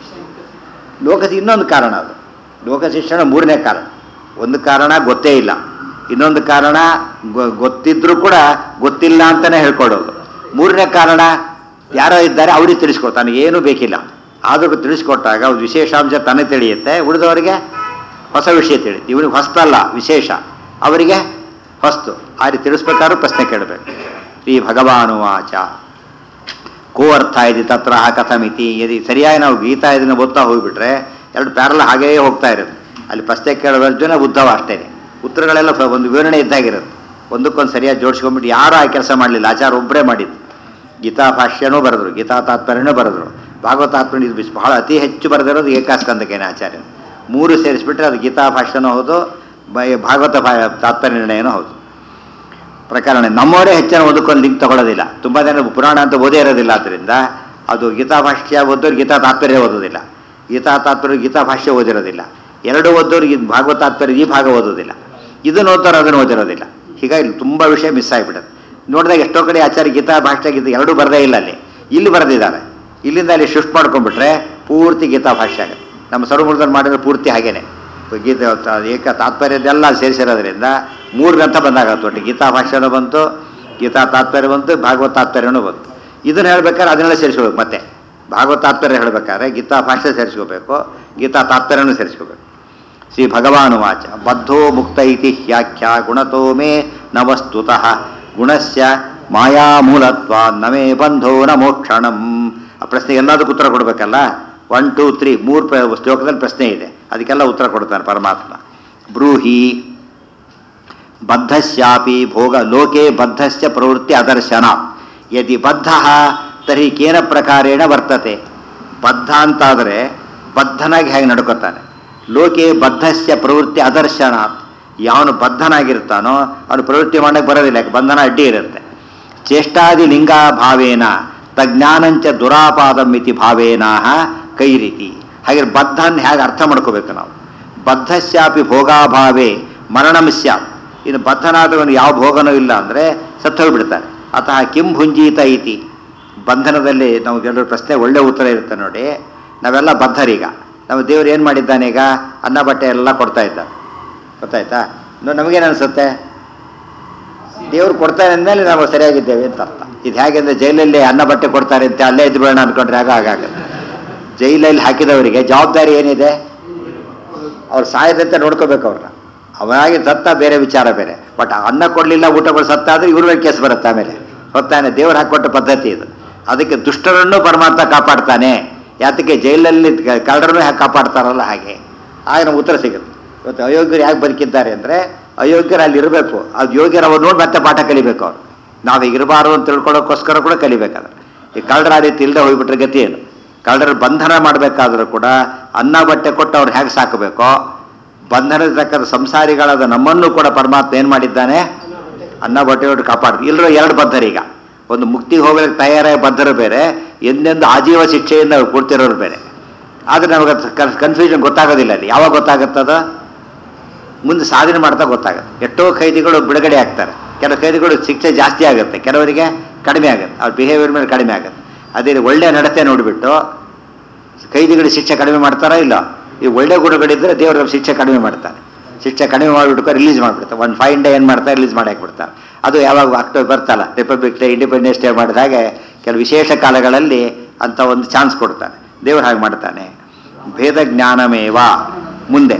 ಲೋಕ ಇನ್ನೊಂದು ಕಾರಣ ಅದು ಲೋಕ ಶಿಕ್ಷಣ ಮೂರನೇ ಕಾರಣ ಒಂದು ಕಾರಣ ಗೊತ್ತೇ ಇಲ್ಲ ಇನ್ನೊಂದು ಕಾರಣ ಗೊ- ಗೊತ್ತಿದ್ರೂ ಕೂಡ ಗೊತ್ತಿಲ್ಲ ಅಂತಲೇ ಹೇಳ್ಕೊಡೋದು ಮೂರನೇ ಕಾರಣ ಯಾರೋ ಇದ್ದಾರೆ ಅವ್ರಿಗೆ ತಿಳಿಸ್ಕೊಡ್ತಾನೆ ತನಗೆ ಏನೂ ಬೇಕಿಲ್ಲ ಆದರೂ ತಿಳಿಸ್ಕೊಟ್ಟಾಗ ಒಂದು ವಿಶೇಷಾಂಶ ತನಗೆ ತಿಳಿಯುತ್ತೆ ಉಳಿದವರಿಗೆ ಹೊಸ ವಿಷಯ ತಿಳಿಯುತ್ತೆ ಇವನಿಗೆ ಹೊಸ್ತಲ್ಲ ವಿಶೇಷ ಅವರಿಗೆ ಹೊಸ್ತು ಆ ರೀತಿ ತಿಳಿಸ್ಬೇಕಾದ್ರೂ ಪ್ರಶ್ನೆ ಕೇಳಬೇಕು ಶ್ರೀ ಭಗವಾನುವಾಚ ಕೋ ಅರ್ಥ ಇದೆ ತತ್ರ ಕಥಮಿತಿ ಯದಿ ಸರಿಯಾಗಿ ನಾವು ಗೀತಾ ಇದನ್ನು ಓದ್ತಾ ಹೋಗ್ಬಿಟ್ರೆ ಎರಡು ಪ್ಯಾರಲ ಹಾಗೇ ಹೋಗ್ತಾ ಇರುತ್ತೆ ಅಲ್ಲಿ ಪ್ರಶ್ನೆ ಕೇಳೋ ಅರ್ಜುನ ಉದ್ಧವ ಅಷ್ಟೇ ಉತ್ತರಗಳೆಲ್ಲ ಫ- ಒಂದು ವಿವರಣೆ ಇದ್ದಾಗಿರುತ್ತೆ ಒಂದಕ್ಕೊಂದು ಸರಿಯಾಗಿ ಜೋಡಿಸ್ಕೊಂಡ್ಬಿಟ್ಟು ಯಾರೂ ಆ ಕೆಲಸ ಮಾಡಲಿಲ್ಲ ಆಚಾರ ಒಬ್ಬರೇ ಮಾಡಿದ್ದು ಗೀತಾ ಭಾಷ್ಯನೂ ಬರೆದ್ರು ಗೀತಾ ತಾತ್ಪರ್ಯನೂ ಬರೆದ್ರು ಭಾಗವತ ತಾತ್ಪರ್ಯ ಇದು ಬಿಸ್- ಬಹಳ ಅತಿ ಹೆಚ್ಚು ಬರೆದಿರೋದು ಏಕಾಸ್ಕಂದಕೇನೆ ಆಚಾರ್ಯ ಮೂರು ಸೇರಿಸ್ಬಿಟ್ರೆ ಅದು ಗೀತಾ ಭಾಷ್ಯನೂ ಹೌದು ಬ- ಭಾಗವತ ಭಾ- ತಾತ್ಪರ್ಯ ನಿರ್ಣಯನೂ ಹೌದು ಪ್ರಕರಣ ನಮ್ಮವರೇ ಹೆಚ್ಚಿನ ಒಂದಕ್ಕೊಂದು ಲಿಂಕ್ ತಗೊಳ್ಳೋದಿಲ್ಲ ತುಂಬ ಜನ ಪುರಾಣ ಅಂತ ಓದೇ ಇರೋದಿಲ್ಲ ಆದ್ದರಿಂದ ಅದು ಗೀತಾ ಭಾಷ್ಯ ಓದೋರು ಗೀತಾ ತಾತ್ಪರ್ಯ ಓದೋದಿಲ್ಲ ಗೀತಾ ತಾತ್ಪರ್ಯ ಗೀತಾ ಭಾಷ್ಯ ಓದಿರೋದಿಲ್ಲ ಎರಡು ಓದೋರಿಗೆ ಇದು ಭಾಗವತ ತಾತ್ಪರ್ಯ ಈ ಭಾಗ ಓದೋದಿಲ್ಲ ಇದನ್ನು ಓದ್ತಾರೆ ಅದನ್ನು ಓದಿರೋದಿಲ್ಲ ಹೀಗಾಗಿ ತುಂಬ ವಿಷಯ ಮಿಸ್ ಆಗಿಬಿಡುತ್ತೆ ನೋಡಿದಾಗ ಎಷ್ಟೋ ಕಡೆ ಆಚಾರ್ಯ ಗೀತಾ ಭಾಷ್ಯ ಗೀತಾ ಎರಡೂ ಬರದೇ ಇಲ್ಲ ಅಲ್ಲಿ ಇಲ್ಲಿ ಬರೆದಿದ್ದಾರೆ ಇಲ್ಲಿಂದ ಅಲ್ಲಿ ಶಿಫ್ಟ್ ಮಾಡ್ಕೊಂಡ್ಬಿಟ್ರೆ ಪೂರ್ತಿ ಗೀತಾ ಭಾಷ್ಯ ಆಗುತ್ತೆ ನಮ್ಮ ಸರ್ವಮೂಲದಲ್ಲಿ ಮಾಡಿದ್ರೆ ಪೂರ್ತಿ ಹಾಗೇನೆ ಗೀತೆ ತ- ಏಕ ತಾತ್ಪರ್ಯದೆಲ್ಲ ಸೇರಿಸಿರೋದ್ರಿಂದ ಮೂರು ಗ್ರಂಥ ಬಂದಾಗತ್ತೆ ಒಟ್ಟು ಗೀತಾ ಭಾಷ್ಯನೂ ಬಂತು ಗೀತಾ ತಾತ್ಪರ್ಯ ಬಂತು ಭಾಗವತ ತಾತ್ಪರ್ಯನೂ ಬಂತು ಇದನ್ನು ಹೇಳ್ಬೇಕಾದ್ರೆ ಅದನ್ನೆಲ್ಲ ಸೇರಿಸ್ಕೋಬೇಕು ಮತ್ತೆ ಭಾಗವತ ತಾತ್ಪರ್ಯ ಹೇಳ್ಬೇಕಾದ್ರೆ ಗೀತಾ ಭಾಷ್ಯ ಸೇರಿಸ್ಕೋಬೇಕು ಗೀತಾ ತಾತ್ಪರ್ಯನೂ ಸೇರಿಸ್ಕೋಬೇಕು ಶ್ರೀ ಭಗವಾನು ವಾಚ ಬದ್ಧೋ ಮುಕ್ತ ಇತಿ ಹ್ಯಾಖ್ಯ ಗುಣತೋ ಮೇ ನ ವಸ್ತುತಃ ಗುಣಸ್ಯ ಮಾಯಾಮೂಲತ್ವ ನಮೇ ಬಂಧೋ ನ ಮೋಕ್ಷಣಂ ಆ ಪ್ರಶ್ನೆ ಎಲ್ಲದಕ್ಕೂ ಉತ್ತರ ಕೊಡಬೇಕಲ್ಲ ಒನ್ ಟೂ ತ್ರೀ ಮೂರು ಪ್ರ ಶ್ಲೋಕದಲ್ಲಿ ಪ್ರಶ್ನೆ ಇದೆ ಅದಕ್ಕೆಲ್ಲ ಉತ್ತರ ಕೊಡ್ತಾನೆ ಪರಮಾತ್ಮ ಬ್ರೂಹಿ ಬದ್ಧಸ್ಯಾಪಿ ಭೋಗ ಲೋಕೆ ಬದ್ಧಸ್ಯ ಪ್ರವೃತ್ತಿ ಅದರ್ಶನ ಯದಿ ಬದ್ಧ ತರ್ಹಿ ಕೇನ ಪ್ರಕಾರೇಣ ವರ್ತತೆ ಬದ್ಧ ಅಂತಾದರೆ ಬದ್ಧನಾಗಿ ಹೇಗೆ ನಡ್ಕೋತಾನೆ ಲೋಕೆ ಬದ್ಧಸ್ಯ ಪ್ರವೃತ್ತಿ ಅದರ್ಶನ ಯಾವನು ಬದ್ಧನಾಗಿರ್ತಾನೋ ಅವನು ಪ್ರವೃತ್ತಿ ಮಾಡಕ್ಕೆ ಬರೋದಿಲ್ಲ ಯಾಕೆ ಬಂಧನ ಅಡ್ಡಿ ಇರುತ್ತೆ ಚೇಷ್ಟಾದಿ ಲಿಂಗ ಭಾವೇನ ತಜ್ಞಾನಂಚ ದುರಾಪಾದಂ ಇತಿ ಭಾವೇನಾಹ ಕೈ ರೀತಿ ಹಾಗೆ ಬದ್ಧನ್ ಹೇಗೆ ಅರ್ಥ ಮಾಡ್ಕೋಬೇಕು ನಾವು ಬದ್ಧಸ್ಯಾಪಿ ಭೋಗಾಭಾವೇ ಮರಣಂ ಸ್ಯಾತ್ ಇನ್ನು ಬದ್ಧನಾದವನು ಯಾವ ಭೋಗನೂ ಇಲ್ಲ ಅಂದರೆ ಸತ್ತೋಗ್ಬಿಡ್ತಾನೆ ಅತಃ ಕಿಂ ಭುಂಜೀತ ಇತಿ ಬಂಧನದಲ್ಲಿ ನಾವು ಕೆಲವರು ಪ್ರಶ್ನೆ ಒಳ್ಳೆ ಉತ್ತರ ಇರುತ್ತೆ ನೋಡಿ ನಾವೆಲ್ಲ ಬದ್ಧರೀಗ ನಮ್ಮ ದೇವರು ಏನು ಮಾಡಿದ್ದಾನೆ ಈಗ ಅನ್ನ ಬಟ್ಟೆ ಎಲ್ಲ ಕೊಡ್ತಾ ಇದ್ದಾನೆ ಗೊತ್ತಾಯ್ತಾ ಇನ್ನು ನಮಗೇನು ಅನಿಸುತ್ತೆ ದೇವ್ರು ಕೊಡ್ತಾರೆ ಅಂದಮೇಲೆ ನಾವು ಸರಿಯಾಗಿದ್ದೇವೆ ಅಂತ ಅರ್ಥ ಇದು ಹೇಗೆಂದ್ರೆ ಜೈಲಲ್ಲಿ ಅನ್ನ ಬಟ್ಟೆ ಕೊಡ್ತಾರೆ ಅಂತ ಅಲ್ಲೇ ಇದ್ದು ಬೇಡ ಅನ್ಕೊಂಡ್ರೆ ಆಗ ಹಾಗಾಗಲ್ಲ ಜೈಲಲ್ಲಿ ಹಾಕಿದವರಿಗೆ ಜವಾಬ್ದಾರಿ ಏನಿದೆ ಅವ್ರು ಸಾಯದಂತೆ ನೋಡ್ಕೋಬೇಕು ಅವ್ರನ್ನ ಅವನಾಗಿ ಸತ್ತ ಬೇರೆ ವಿಚಾರ ಬೇರೆ ಬಟ್ ಅನ್ನ ಕೊಡಲಿಲ್ಲ ಊಟಗಳು ಸತ್ತ ಆದರೆ ಇವ್ರ ಮೇಲೆ ಕೇಸ್ ಬರುತ್ತೆ ಆಮೇಲೆ ಹೊತ್ತಾನೆ ದೇವ್ರು ಹಾಕೊಟ್ಟ ಪದ್ಧತಿ ಇದು ಅದಕ್ಕೆ ದುಷ್ಟರನ್ನು ಪರಮಾತ್ಮ ಕಾಪಾಡ್ತಾನೆ ಯಾತಕ್ಕೆ ಜೈಲಲ್ಲಿ ಕಳ್ಳರನ್ನು ಹೇಗೆ ಕಾಪಾಡ್ತಾರಲ್ಲ ಹಾಗೆ ಆಗ ನಮ್ಗೆ ಉತ್ತರ ಸಿಗುತ್ತೆ ಇವತ್ತು ಅಯೋಗ್ಯರು ಯಾಕೆ ಬದುಕಿದ್ದಾರೆ ಅಂದರೆ ಅಯೋಗ್ಯರು ಅಲ್ಲಿ ಇರಬೇಕು ಅದು ಯೋಗ್ಯರು ಅವ್ರು ನೋಡಿ ಮತ್ತೆ ಪಾಠ ಕಲಿಬೇಕು ಅವ್ರು ನಾವು ಹೀಗಿರಬಾರ್ದು ಅಂತ ತಿಳ್ಕೊಳ್ಳೋಕ್ಕೋಸ್ಕರ ಕೂಡ ಕಲಿಬೇಕಾದ್ರೆ ಈ ಕಳ್ಳರ ಆ ರೀತಿ ಇಲ್ಲದೆ ಹೋಗ್ಬಿಟ್ರೆ ಗತಿ ಏನು ಕಳ್ಳರ ಬಂಧನ ಮಾಡಬೇಕಾದ್ರೂ ಕೂಡ ಅನ್ನ ಬಟ್ಟೆ ಕೊಟ್ಟು ಅವ್ರು ಹೇಗೆ ಸಾಕಬೇಕೋ ಬಂಧನದ ಸಂಸಾರಿಗಳಾದ ನಮ್ಮನ್ನು ಕೂಡ ಪರಮಾತ್ಮ ಏನು ಮಾಡಿದ್ದಾನೆ ಅನ್ನ ಬಟ್ಟೆ ಕೊಟ್ಟು ಕಾಪಾಡ್ದು ಇಲ್ಲರೂ ಎರಡು ಬದ್ಧರೀಗ ಒಂದು ಮುಕ್ತಿಗೆ ಹೋಗಲಿಕ್ಕೆ ತಯಾರಾಗಿ ಬದ್ಧರು ಬೇರೆ ಎಂದೆಂದು ಆಜೀವ ಶಿಕ್ಷೆಯಿಂದ ಕೊಡ್ತಿರೋರು ಬೇರೆ ಆದರೆ ನಮಗೆ ಕನ್ಫ್ಯೂಷನ್ ಗೊತ್ತಾಗೋದಿಲ್ಲ ಅಲ್ಲಿ ಯಾವಾಗ ಗೊತ್ತಾಗುತ್ತದ ಮುಂದೆ ಸಾಧನೆ ಮಾಡ್ತಾ ಗೊತ್ತಾಗುತ್ತೆ ಎಷ್ಟೋ ಖೈದಿಗಳು ಬಿಡುಗಡೆ ಆಗ್ತಾರೆ ಕೆಲವು ಖೈದಿಗಳು ಶಿಕ್ಷೆ ಜಾಸ್ತಿ ಆಗುತ್ತೆ ಕೆಲವರಿಗೆ ಕಡಿಮೆ ಆಗುತ್ತೆ ಅವ್ರ ಬಿಹೇವಿಯರ್ ಮೇಲೆ ಕಡಿಮೆ ಆಗುತ್ತೆ ಅದೇ ರೀತಿ ಒಳ್ಳೆಯ ನಡತೆ ನೋಡಿಬಿಟ್ಟು ಖೈದಿಗಳಿಗೆ ಶಿಕ್ಷೆ ಕಡಿಮೆ ಮಾಡ್ತಾರಾ ಇಲ್ಲ ಈ ಒಳ್ಳೆ ಗುಣಗಳಿದ್ದರೆ ದೇವರ ಶಿಕ್ಷೆ ಕಡಿಮೆ ಮಾಡ್ತಾನೆ ಶಿಕ್ಷೆ ಕಡಿಮೆ ಮಾಡಿಬಿಟ್ಟು ರಿಲೀಸ್ ಮಾಡಿಬಿಡ್ತಾರೆ ಒಂದು ಫೈನ್ ಡೇ ಏನು ಮಾಡ್ತಾರೆ ರಿಲೀಸ್ ಮಾಡಿ ಹಾಕ್ಬಿಡ್ತಾರೆ ಅದು ಯಾವಾಗ ಅಕ್ಟೋಬರ್ ಬರ್ತಲ್ಲ ರಿಪಬ್ಲಿಕ್ ಡೇ ಇಂಡಿಪೆಂಡೆನ್ಸ್ ಡೇ ಮಾಡಿದ ಹಾಗೆ ಕೆಲವು ವಿಶೇಷ ಕಾಲಗಳಲ್ಲಿ ಅಂತ ಒಂದು ಚಾನ್ಸ್ ಕೊಡ್ತಾನೆ ದೇವರು ಹಾಗೆ ಮಾಡ್ತಾನೆ ಭೇದ ಜ್ಞಾನಮೇವ ಮುಂದೆ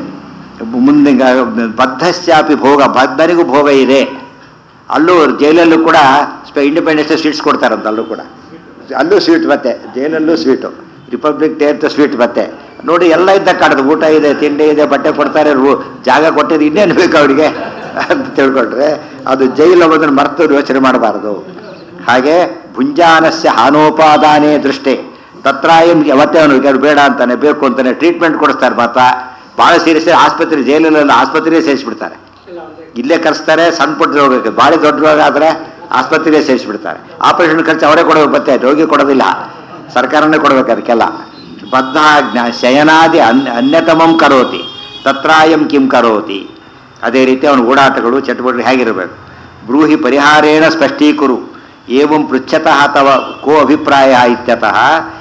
ಮುಂದೆ ಬದ್ಧಸ್ಯಾಪಿ ಭೋಗ ಬದ್ಧನಿಗೂ ಭೋಗ ಇದೆ ಅಲ್ಲೂ ಜೈಲಲ್ಲೂ ಕೂಡ ಸ್ಪೆ ಇಂಡಿಪೆಂಡೆನ್ಸ್ ಸ್ವೀಟ್ಸ್ ಕೊಡ್ತಾರಂತ ಅಲ್ಲೂ ಕೂಡ ಅಲ್ಲೂ ಸ್ವೀಟ್ ಮತ್ತೆ ಜೈಲಲ್ಲೂ ಸ್ವೀಟು ರಿಪಬ್ಲಿಕ್ ಡೇ ಅಂತ ಸ್ವೀಟ್ ಮತ್ತೆ ನೋಡಿ ಎಲ್ಲ ಇದ್ದ ಕಾಣದು ಊಟ ಇದೆ ತಿಂಡಿ ಇದೆ ಬಟ್ಟೆ ಕೊಡ್ತಾರೆ ರೂ ಜಾಗ ಕೊಟ್ಟಿದ್ದು ಇನ್ನೇನು ಬೇಕು ಅವರಿಗೆ ಅಂತ ತಿಳ್ಕೊಂಡ್ರೆ ಅದು ಜೈಲು ಅನ್ನೋದನ್ನು ಮರೆತು ಯೋಚನೆ ಮಾಡಬಾರ್ದು ಹಾಗೆ ಭುಂಜಾನಸ್ಯ ಹಾನೋಪಾದಾನೇ ದೃಷ್ಟಿ ತತ್ರಾಯಂ ಅವತ್ತೇ ಅವನು ಬೇಡ ಅಂತಾನೆ ಬೇಕು ಅಂತಾನೆ ಟ್ರೀಟ್ಮೆಂಟ್ ಕೊಡಿಸ್ತಾರೆ ಮಾತಾ ಭಾಳ ಸೀರಿಯಸ್ ಆಸ್ಪತ್ರೆ ಜೈಲಲ್ಲೆಲ್ಲ ಆಸ್ಪತ್ರೆಗೆ ಸೇರಿಸ್ಬಿಡ್ತಾರೆ ಇಲ್ಲೇ ಕರೆಸ್ತಾರೆ ಸಣ್ಣ ಪುಟ್ಟ ರೋಗಕ್ಕೆ ಭಾಳ ದೊಡ್ಡ ರೋಗ ಆದರೆ ಆಸ್ಪತ್ರೆಗೆ ಸೇರಿಸ್ಬಿಡ್ತಾರೆ ಆಪರೇಷನ್ ಖರ್ಚು ಅವರೇ ಕೊಡಬೇಕು ಮತ್ತೆ ರೋಗಿ ಕೊಡೋದಿಲ್ಲ ಸರ್ಕಾರನೇ ಕೊಡಬೇಕು ಅದಕ್ಕೆಲ್ಲ ಬದ್ಧ ಜ್ಞಾ ಶಯನಾದಿ ಅನ್ ಅನ್ಯತಮಂ ಕರೋತಿ ತತ್ರಾಯಂ ಕಿಂ ಕರೋತಿ ಅದೇ ರೀತಿ ಅವನ ಓಡಾಟಗಳು ಚಟುವಟಿಕೆ ಹೇಗಿರಬೇಕು ಬ್ರೂಹಿ ಪರಿಹಾರೇಣ ಸ್ಪಷ್ಟೀಕುರು ಏವಂ ಪೃಚ್ಛತಃ ತವ ಕೋ ಅಭಿಪ್ರಾಯ ಇತ್ಯತಃ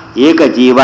ಏಕಜೀವ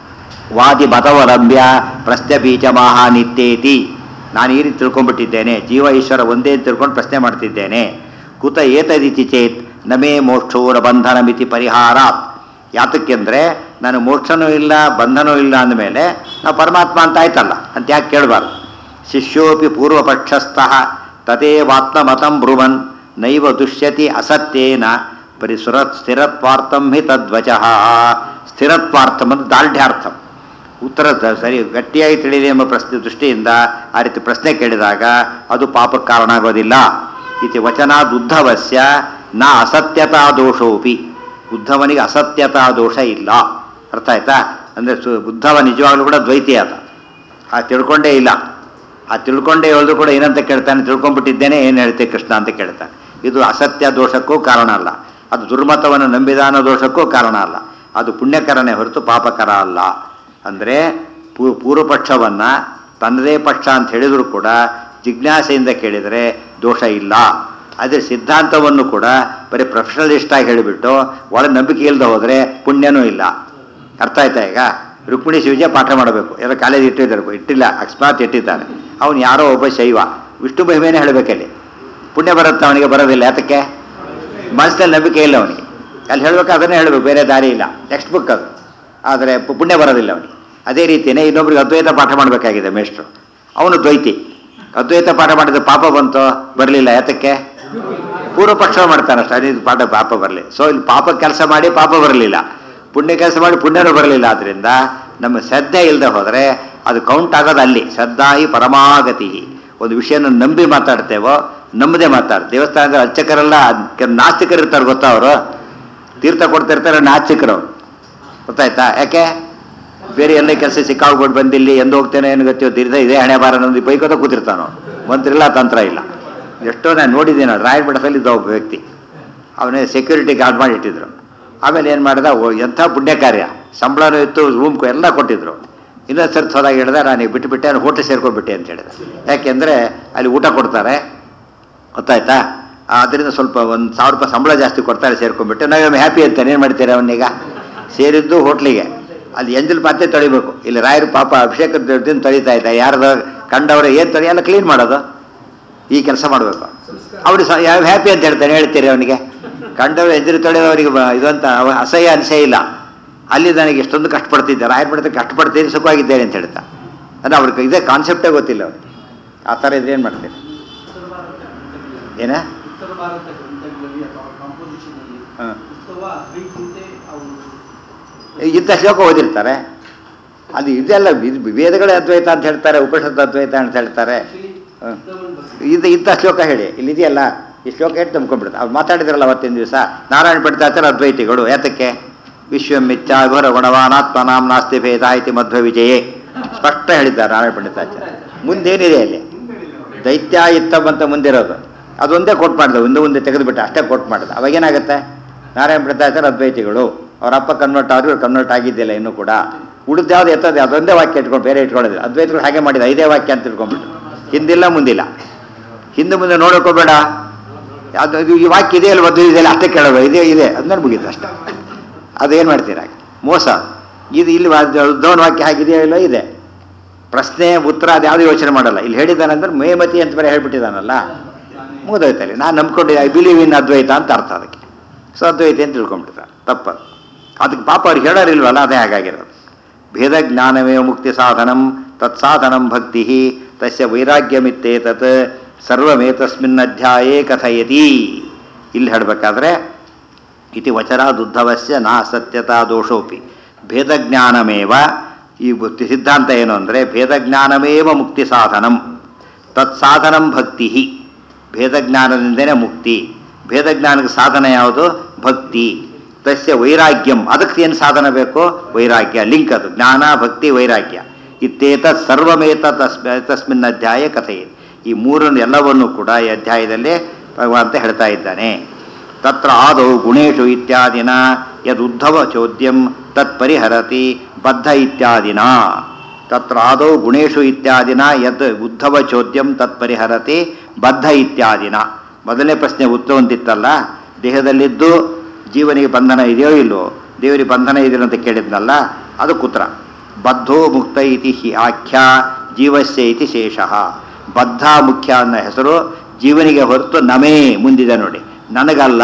ವಾದಿ ಮತವಲಂಬ್ಯ ಪ್ರಶ್ನೆ ಬೀಜ ನಿತ್ಯೇತಿ ನಾನು ಈ ರೀತಿ ತಿಳ್ಕೊಂಡ್ಬಿಟ್ಟಿದ್ದೇನೆ ಜೀವ ಈಶ್ವರ ಒಂದೇ ಅಂತ ತಿಳ್ಕೊಂಡು ಪ್ರಶ್ನೆ ಮಾಡ್ತಿದ್ದೇನೆ ಕುತ ಏತದಿತಿ ಚೇತ್ ನಮೇ ಮೋಕ್ಷೋರ ಬಂಧನ ಮಿತಿ ಪರಿಹಾರ ಯಾತಕ್ಕೆಂದರೆ ನಾನು ಮೋಕ್ಷನೂ ಇಲ್ಲ ಬಂಧನೂ ಇಲ್ಲ ಅಂದಮೇಲೆ ನಾವು ಪರಮಾತ್ಮ ಅಂತ ಆಯ್ತಲ್ಲ ಅಂತ ಯಾಕೆ ಕೇಳಬಾರ್ದು ಶಿಷ್ಯೋಪಿ ಪೂರ್ವಪಕ್ಷಸ್ಥಃ ತದೇವಾತ್ಮಮತಂ ಬ್ರುವನ್ ನೈವ ದುಷ್ಯತಿ ಅಸತ್ಯೇನ ಪರಿಸುರ ಸ್ಥಿರತ್ವಾರ್ಥಂ ಹಿ ತದ್ವಚಃ ಸ್ಥಿರತ್ವಾರ್ಥಂ ಅಂತ ದಾರ್ಢ್ಯಾರ್ಥಂ ಉತ್ತರ ದ- ಸರಿ ಗಟ್ಟಿಯಾಗಿ ತಿಳಿದೆ ಎಂಬ ಪ್ರಶ್ನೆ ದೃಷ್ಟಿಯಿಂದ ಆ ರೀತಿ ಪ್ರಶ್ನೆ ಕೇಳಿದಾಗ ಅದು ಪಾಪಕ್ಕೆ ಕಾರಣ ಆಗೋದಿಲ್ಲ ಇತಿ ವಚನಾದ್ ಉದ್ಧವಸ್ಯ ನ ಅಸತ್ಯತಾ ದೋಷೋಪಿ ಉದ್ಧವನಿಗೆ ಅಸತ್ಯತಾ ದೋಷ ಇಲ್ಲ ಅರ್ಥ ಆಯ್ತಾ ಅಂದರೆ ಸು ಉದ್ಧವ ನಿಜವಾಗ್ಲೂ ಕೂಡ ದ್ವೈತಿ ಆತ ಆ ತಿಳ್ಕೊಂಡೇ ಇಲ್ಲ ಆ ತಿಳ್ಕೊಂಡೇ ಹೇಳಿದ್ರು ಕೂಡ ಏನಂತ ಕೇಳ್ತಾನೆ ತಿಳ್ಕೊಂಡ್ಬಿಟ್ಟಿದ್ದೇನೆ ಏನು ಹೇಳ್ತೀವಿ ಕೃಷ್ಣ ಅಂತ ಕೇಳ್ತಾನೆ ಇದು ಅಸತ್ಯ ದೋಷಕ್ಕೂ ಕಾರಣ ಅಲ್ಲ ಅದು ದುರ್ಮತವನ್ನು ನಂಬಿದಾನ ದೋಷಕ್ಕೂ ಕಾರಣ ಅಲ್ಲ ಅದು ಪುಣ್ಯಕರನೇ ಹೊರತು ಪಾಪಕರ ಅಲ್ಲ ಅಂದರೆ ಪೂ ಪೂರ್ವಪಕ್ಷವನ್ನು ತನ್ನದೇ ಪಕ್ಷ ಅಂತ ಹೇಳಿದರೂ ಕೂಡ ಜಿಜ್ಞಾಸೆಯಿಂದ ಕೇಳಿದರೆ ದೋಷ ಇಲ್ಲ ಅದೇ ಸಿದ್ಧಾಂತವನ್ನು ಕೂಡ ಬರೀ ಪ್ರೊಫೆಷನಲಿಸ್ಟ್ ಆಗಿ ಹೇಳಿಬಿಟ್ಟು ಒಳ ನಂಬಿಕೆ ಇಲ್ಲದೆ ಹೋದರೆ ಪುಣ್ಯನೂ ಇಲ್ಲ ಅರ್ಥ ಆಯ್ತಾ ಈಗ ರುಕ್ಮಿಣಿ ಶಿವಜ ಪಾಠ ಮಾಡಬೇಕು ಎಲ್ಲ ಕಾಲೇಜ್ ಇಟ್ಟಿದ್ದಾರೆ ಇಟ್ಟಿಲ್ಲ ಅಕಸ್ಮಾತ್ ಇಟ್ಟಿದ್ದಾನೆ ಅವನು ಯಾರೋ ಒಬ್ಬ ಶೈವ ವಿಷ್ಣು ಮಹಿಮೆನೇ ಹೇಳಬೇಕಲ್ಲಿ ಪುಣ್ಯ ಬರುತ್ತೆ ಅವನಿಗೆ ಬರೋದಿಲ್ಲ ಯಾತಕ್ಕೆ ಮನಸ್ಸಿನಲ್ಲಿ ನಂಬಿಕೆ ಇಲ್ಲ ಅವನಿಗೆ ಅಲ್ಲಿ ಹೇಳ್ಬೇಕು ಅದನ್ನೇ ಹೇಳಬೇಕು ಬೇರೆ ದಾರಿ ಇಲ್ಲ ಟೆಕ್ಸ್ಟ್ ಬುಕ್ ಅದು ಆದರೆ ಪು- ಪುಣ್ಯ ಬರೋದಿಲ್ಲ ಅವನಿಗೆ ಅದೇ ರೀತಿಯೇ ಇನ್ನೊಬ್ರಿಗೆ ಅದ್ವೈತ ಪಾಠ ಮಾಡಬೇಕಾಗಿದೆ ಮೇಷ್ಟ್ರು ಅವನು ದ್ವೈತಿ ಅದ್ವೈತ ಪಾಠ ಮಾಡಿದ ಪಾಪ ಬಂತು ಬರಲಿಲ್ಲ ಯಾತಕ್ಕೆ ಪೂರ್ವ ಪಕ್ಷ ಮಾಡ್ತಾನೆ ಅಷ್ಟೇ ಅದು ಪಾಠ ಪಾಪ ಬರಲಿ ಸೊ ಇಲ್ಲಿ ಪಾಪ ಕೆಲಸ ಮಾಡಿ ಪಾಪ ಬರಲಿಲ್ಲ ಪುಣ್ಯ ಕೆಲಸ ಮಾಡಿ ಪುಣ್ಯನೂ ಬರಲಿಲ್ಲ ಆದ್ದರಿಂದ ನಮ್ಮ ಶ್ರದ್ಧೆ ಇಲ್ಲದೆ ಹೋದರೆ ಅದು ಕೌಂಟ್ ಆಗೋದು ಅಲ್ಲಿ ಶ್ರದ್ಧಾಹಿ ಪರಮಾಗತಿ ಒಂದು ವಿಷಯನ ನಂಬಿ ಮಾತಾಡ್ತೇವೋ ನಂಬದೆ ಮಾತಾಡ ದೇವಸ್ಥಾನದ ಅರ್ಚಕರೆಲ್ಲ ಕೆಲ ನಾಸ್ತಿಕರು ಇರ್ತಾರೆ ಗೊತ್ತಾ ಅವರು ತೀರ್ಥ ಕೊಡ್ತಿರ್ತಾರೆ ನಾಸ್ತಿಕರು ಅವ್ರು. ಗೊತ್ತಾಯ್ತಾ ಯಾಕೆ ಬೇರೆ ಎಲ್ಲ ಕೆಲಸ ಸಿಕ್ಕಾಗ್ಬಿಟ್ಟು ಬಂದಿಲ್ಲಿ ಎಂದು ಹೋಗ್ತೇನೆ ಏನು ಗೊತ್ತೋ ತೀರ್ಥ ಇದೇ ಹಣೆ ಬಾರ ನಂದು ಬೈಕೋತ ಕೂತಿರ್ತಾನೋ ಮಂತ್ರ ಇಲ್ಲ ತಂತ್ರ ಇಲ್ಲ ಎಷ್ಟೋ ನಾನು ನೋಡಿದ್ದೀನಿ ರಾಯರ ಮಠದಲ್ಲಿ ಇದ್ದ ಒಬ್ಬ ವ್ಯಕ್ತಿ ಅವನೇ ಸೆಕ್ಯೂರಿಟಿ ಗಾರ್ಡ್ ಮಾಡಿ ಇಟ್ಟಿದ್ರು ಆಮೇಲೆ ಏನು ಮಾಡಿದ ಓ ಎಂಥ ಪುಣ್ಯ ಕಾರ್ಯ ಸಂಬಳನೂ ಇತ್ತು ರೂಮ್ ಎಲ್ಲ ಕೊಟ್ಟಿದ್ರು ಇನ್ನೊಂದು ಸರ್ತಿ ಹೋದಾಗ ಹೇಳಿದ ನಾನು ಬಿಟ್ಟುಬಿಟ್ಟೆ ನಾನು ಹೋಟೆಲ್ ಸೇರ್ಕೊಂಡ್ಬಿಟ್ಟೆ ಅಂತ ಹೇಳಿದೆ ಯಾಕೆಂದರೆ ಅಲ್ಲಿ ಊಟ ಕೊಡ್ತಾರೆ ಗೊತ್ತಾಯ್ತಾ ಅದರಿಂದ ಸ್ವಲ್ಪ ಒಂದು ಸಾವಿರ ರೂಪಾಯಿ ಸಂಬಳ ಜಾಸ್ತಿ ಕೊಡ್ತಾರೆ ಸೇರ್ಕೊಂಡ್ಬಿಟ್ಟು ನಾವೊಮ್ಮೆ ಹ್ಯಾಪಿ ಅಂತಾನೆ ಏನು ಮಾಡ್ತೀರಾ ಅವನೀಗ ಸೇರಿದ್ದು ಹೋಟ್ಲಿಗೆ ಅಲ್ಲಿ ಎಂಜಲ್ ಪಾತ್ರೆ ತೊಳಿಬೇಕು ಇಲ್ಲಿ ರಾಯರು ಪಾಪ ಅಭಿಷೇಕದ ದಿನ ತೊಳಿತಾ ಇದ್ದ ಯಾರ್ದು ಕಂಡವರು ಏನು ತೊಳಿ ಎಲ್ಲ ಕ್ಲೀನ್ ಮಾಡೋದು ಈ ಕೆಲಸ ಮಾಡಬೇಕು ಅವ್ರು ಸ ಯಾವ ಹ್ಯಾಪಿ ಅಂತ ಹೇಳ್ತಾನೆ ಹೇಳ್ತೀರಿ ಅವನಿಗೆ ಕಂಡವರು ಎದುರು ತೊಳೆದವರಿಗೆ ಬ- ಇದು ಅಂತ ಅವ ಅಸಹ್ಯ ಅನಿಸೇ ಇಲ್ಲ ಅಲ್ಲಿ ನನಗೆ ಎಷ್ಟೊಂದು ಕಷ್ಟಪಡ್ತಿದ್ದೆ ರಾಯರ್ ಬಿಡ್ತಾ ಕಷ್ಟಪಡ್ತೀನಿ ಸುಖವಾಗಿದ್ದೇನೆ ಅಂತ ಹೇಳ್ತಾ ಅಂದರೆ ಅವ್ರಿಗೆ ಇದೇ ಕಾನ್ಸೆಪ್ಟೇ ಗೊತ್ತಿಲ್ಲ ಅವ್ರಿಗೆ ಆ ಥರ ಇದ್ರೆ ಏನು ಮಾಡ್ತೀನಿ ಏನ ಉತ್ತರ ಭಾರತ ಗ್ರಂಥಗಳಲ್ಲಿ ಅಥವಾ ಕಾಂಪೋಸಿಷನ್ ಅಲ್ಲಿ ಹಾಂ ಉತ್ಸವ ಅದ್ವೈತಂತೆ ಅವರು ಇಂಥ ಶ್ಲೋಕ ಓದಿರ್ತಾರೆ ಅದು ಇದೆಲ್ಲ ಇದು ವೇದಗಳೇ ಅದ್ವೈತ ಅಂತ ಹೇಳ್ತಾರೆ ಉಪನಿಷತ್ ಅದ್ವೈತ ಅಂತ ಹೇಳ್ತಾರೆ ಹ. ಇದು ಇಂಥ ಶ್ಲೋಕ ಹೇಳಿ ಇಲ್ಲಿ ಇದೆಯಲ್ಲ ಈ ಶ್ಲೋಕ ಹೇಳಿ ತುಂಬ್ಕೊಂಡ್ಬಿಡುತ್ತೆ ಅವ್ರು ಮಾತಾಡಿದ್ರಲ್ಲ ಅವತ್ತಿನ ದಿವಸ ನಾರಾಯಣ ಪಂಡಿತಾಚಾರ ಅದ್ವೈತಿಗಳು ಯಾತಕ್ಕೆ ವಿಶ್ವಮಿಚ್ಚ ಘೋರ ಗುಣವಾನಾತ್ಮ ನಾಮ್ ನಾಸ್ತಿ ಭೇದ ಇತಿ ಮಧ್ವ ವಿಜಯೇ ಸ್ಪಷ್ಟ ಹೇಳಿದ್ದಾರೆ ನಾರಾಯಣ ಪಂಡಿತಾಚಾರ್ಯ ಮುಂದೇನಿದೆ ಅಲ್ಲಿ ದೈತ್ಯ ಇತ್ತಮ್ ಅಂತ ಮುಂದಿರೋದು ಅದೊಂದೇ ಕೊಟ್ ಮಾಡಿದ ಒಂದು ಮುಂದೆ ತೆಗೆದುಬಿಟ್ಟು ಅಷ್ಟೇ ಕೊಟ್ ಮಾಡಿದ ಅವಾಗೇನಾಗುತ್ತೆ ನಾರಾಯಣ ಪಂಡಿತಾಚಾರ ಅದ್ವೈತಿಗಳು ಅವ್ರ ಅಪ್ಪ ಕನ್ವರ್ಟ್ ಆದ್ರು ಇವ್ರು ಕನ್ವರ್ಟ್ ಆಗಿದ್ದಿಲ್ಲ ಇನ್ನೂ ಕೂಡ ಉಳಿದ ಯಾವ್ದು ಎತ್ತದೆ ಅದೊಂದೇ ವಾಕ್ಯ ಇಟ್ಕೊಂಡು ಬೇರೆ ಇಟ್ಕೊಳ್ಳೋದಿಲ್ಲ ಅದ್ವೈತಗಳು ಹಾಗೆ ಮಾಡಿದ ಐದೇ ವಾಕ್ಯ ಅಂತ ತಿಳ್ಕೊಂಡ್ಬಿಟ್ಟು ಹಿಂದಿಲ್ಲ ಮುಂದಿಲ್ಲ ಹಿಂದೆ ಮುಂದೆ ನೋಡೋಕೋಬೇಡ ಅದು ಇದು ಈ ವಾಕ್ಯ ಇದೆಯಲ್ಲ ಮದ್ದು ಇದೆಯಲ್ಲ ಅಷ್ಟೇ ಕೇಳೋದು ಇದೇ ಇದೆ ಅದನ್ನ ಮುಗೀತು ಅಷ್ಟೇ ಅದೇನು ಮಾಡ್ತೀರ ಮೋಸ ಇದು ಇಲ್ಲಿ ಉದ್ದವನ ವಾಕ್ಯ ಹಾಗಿದೆಯೋ ಇಲ್ಲೋ ಇದೆ ಪ್ರಶ್ನೆ ಉತ್ತರ ಅದು ಯಾವುದು ಯೋಚನೆ ಮಾಡಲ್ಲ ಇಲ್ಲಿ ಹೇಳಿದ್ದಾನಂದ್ರೆ ಮೇಮತಿ ಅಂತ ಬೇರೆ ಹೇಳ್ಬಿಟ್ಟಿದ್ದಾನಲ್ಲ ಮುಗಿದೋಯ್ತಲ್ಲಿ ನಾನು ನಂಬ್ಕೊಂಡು ಐ ಬಿಲೀವ್ ಇನ್ ಅದ್ವೈತ ಅಂತ ಅರ್ಥ ಅದಕ್ಕೆ ಸೊ ಅದ್ವೈತ ಅಂತ ತಿಳ್ಕೊಂಡ್ಬಿಡ್ತಾರೆ ತಪ್ಪದು ಅದಕ್ಕೆ ಪಾಪ ಅವ್ರಿಗೆ ಹೇಳೋರಿಲ್ವಲ್ಲ ಅದೇ ಹಾಗಾಗಿರೋದು ಭೇದ ಜ್ಞಾನವೇ ಮುಕ್ತಿ ಸಾಧನಂ ತತ್ಸಾಧನಂ ಭಕ್ತಿ ತಸ್ಯ ವೈರಾಗ್ಯಮಿತ್ತೇತತ್ ಸರ್ವಮೇತಸ್ಮಿನ್ ಅಧ್ಯಾಯೇ ಕಥಯತಿ ಇಲ್ಲಿ ಹೇಳಬೇಕಾದ್ರೆ ಇತಿ ವಚರಾದುದ್ಧವಸ್ಯ ನಾ ಸತ್ಯತಾ ದೋಷೋಪಿ ಭೇದಜ್ಞಾನಮೇವ ಈ ಬುದ್ಧಿ ಸಿದ್ಧಾಂತ ಏನು ಅಂದರೆ ಭೇದಜ್ಞಾನಮೇವ ಮುಕ್ತಿ ಸಾಧನಂ ತತ್ಸಾಧನಂ ಭಕ್ತಿ ಭೇದಜ್ಞಾನದಿಂದನೇ ಮುಕ್ತಿ ಭೇದಜ್ಞಾನಕ್ಕೆ ಸಾಧನ ಯಾವುದು ಭಕ್ತಿ ತಸ್ಯ ವೈರಾಗ್ಯಂ ಅದಕ್ಕೆ ಏನು ಸಾಧನ ಬೇಕು ವೈರಾಗ್ಯ ಲಿಂಕ್ ಅದು ಜ್ಞಾನ ಭಕ್ತಿ ವೈರಾಗ್ಯ ಇತ್ತೇತ ಸರ್ವಮೇತ ತಸ್ಮ ತಸ್ಮಿನ್ ಅಧ್ಯಾಯ ಕಥೆಯಿದೆ ಈ ಮೂರನ್ನು ಎಲ್ಲವನ್ನು ಕೂಡ ಈ ಅಧ್ಯಾಯದಲ್ಲಿ ಭಗವಂತ ಹೇಳ್ತಾ ಇದ್ದಾನೆ ತತ್ರ ಆದೌ ಗುಣೇಶು ಇತ್ಯಾದಿನ ಯದುದ್ಧವ ಚೋದ್ಯಂ ತತ್ಪರಿಹರತಿ ಬದ್ಧ ಇತ್ಯಾದಿನ ತತ್ರ ಆದೌ ಗುಣೇಶು ಇತ್ಯಾದಿನ ಯದ್ ಉದ್ಧವ ಚೋದ್ಯಂ ತತ್ಪರಿಹರತಿ ಬದ್ಧ ಇತ್ಯಾದಿನ ಮೊದಲನೇ ಪ್ರಶ್ನೆ ಉತ್ತರ ಅಂತಿತ್ತಲ್ಲ ದೇಹದಲ್ಲಿದ್ದು ಜೀವನಿಗೆ ಬಂಧನ ಇದೆಯೋ ಇಲ್ಲೋ ದೇವರಿಗೆ ಬಂಧನ ಇದೆಯೋ ಅಂತ ಕೇಳಿದ್ನಲ್ಲ ಅದಕ್ಕೆ ಉತ್ತರ ಬದ್ಧೋ ಮುಕ್ತ ಇತಿ ಹಿ ಆಖ್ಯ ಜೀವಸ್ಯ ಇತಿ ಶೇಷಃ ಬದ್ಧ ಮುಖ್ಯ ಅನ್ನೋ ಹೆಸರು ಜೀವನಿಗೆ ಹೊರತು ನಮೇ ಮುಂದಿದೆ ನೋಡಿ ನನಗಲ್ಲ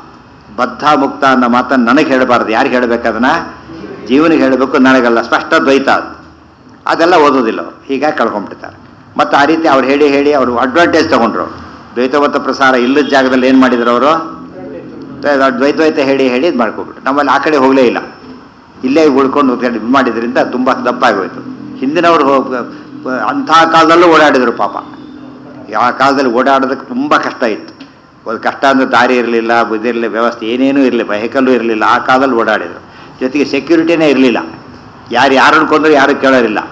ಬದ್ಧ ಮುಕ್ತ ಅನ್ನೋ ಮಾತನ್ನು ನನಗೆ ಹೇಳಬಾರ್ದು ಯಾರಿಗೆ ಹೇಳಬೇಕು ಅದನ್ನ ಜೀವನಿಗೆ ಹೇಳಬೇಕು ನನಗಲ್ಲ ಸ್ಪಷ್ಟ ದ್ವೈತ ಅದು ಅದೆಲ್ಲ ಓದೋದಿಲ್ಲ ಅವರು ಹೀಗಾಗಿ ಕಳ್ಕೊಂಡ್ಬಿಡ್ತಾರೆ ಮತ್ತು ಆ ರೀತಿ ಅವ್ರು ಹೇಳಿ ಹೇಳಿ ಅವರು ಅಡ್ವಾಂಟೇಜ್ ತೊಗೊಂಡ್ರು ದ್ವೈತವತ್ತ ಪ್ರಸಾರ ಇಲ್ಲದ ಜಾಗದಲ್ಲಿ ಏನು ಮಾಡಿದ್ರು ಅವರು ದ್ವೈದ್ವೈತ ಹೇಳಿ ಹೇಳಿ ಇದು ಮಾಡ್ಕೊಬಿಟ್ರು ನಮ್ಮಲ್ಲಿ ಆ ಕಡೆ ಹೋಗಲೇ ಇಲ್ಲ ಇಲ್ಲೇ ಉಳ್ಕೊಂಡು ಹೋಗ್ತಾರೆ ಇದು ಮಾಡಿದ್ರಿಂದ ತುಂಬ ದಪ್ಪ ಆಗೋಯ್ತು ಹಿಂದಿನವರು ಹೋಗ್- ಅಂಥ ಕಾಲದಲ್ಲೂ ಓಡಾಡಿದರು ಪಾಪ ಯಾವ ಕಾಲದಲ್ಲಿ ಓಡಾಡೋದಕ್ಕೆ ತುಂಬ ಕಷ್ಟ ಇತ್ತು ಒಂದು ಕಷ್ಟ ಅಂದರೆ ದಾರಿ ಇರಲಿಲ್ಲ ಇದಿರಲಿಲ್ಲ ವ್ಯವಸ್ಥೆ ಏನೇನೂ ಇರಲಿಲ್ಲ ವೆಹಿಕಲ್ಲು ಇರಲಿಲ್ಲ ಆ ಕಾಲದಲ್ಲಿ ಓಡಾಡಿದರು ಜೊತೆಗೆ ಸೆಕ್ಯೂರಿಟಿನೇ ಇರಲಿಲ್ಲ ಯಾರು ಯಾರನ್ನು ಕೊಂದರೂ ಯಾರು ಕೇಳೋರಿಲ್ಲ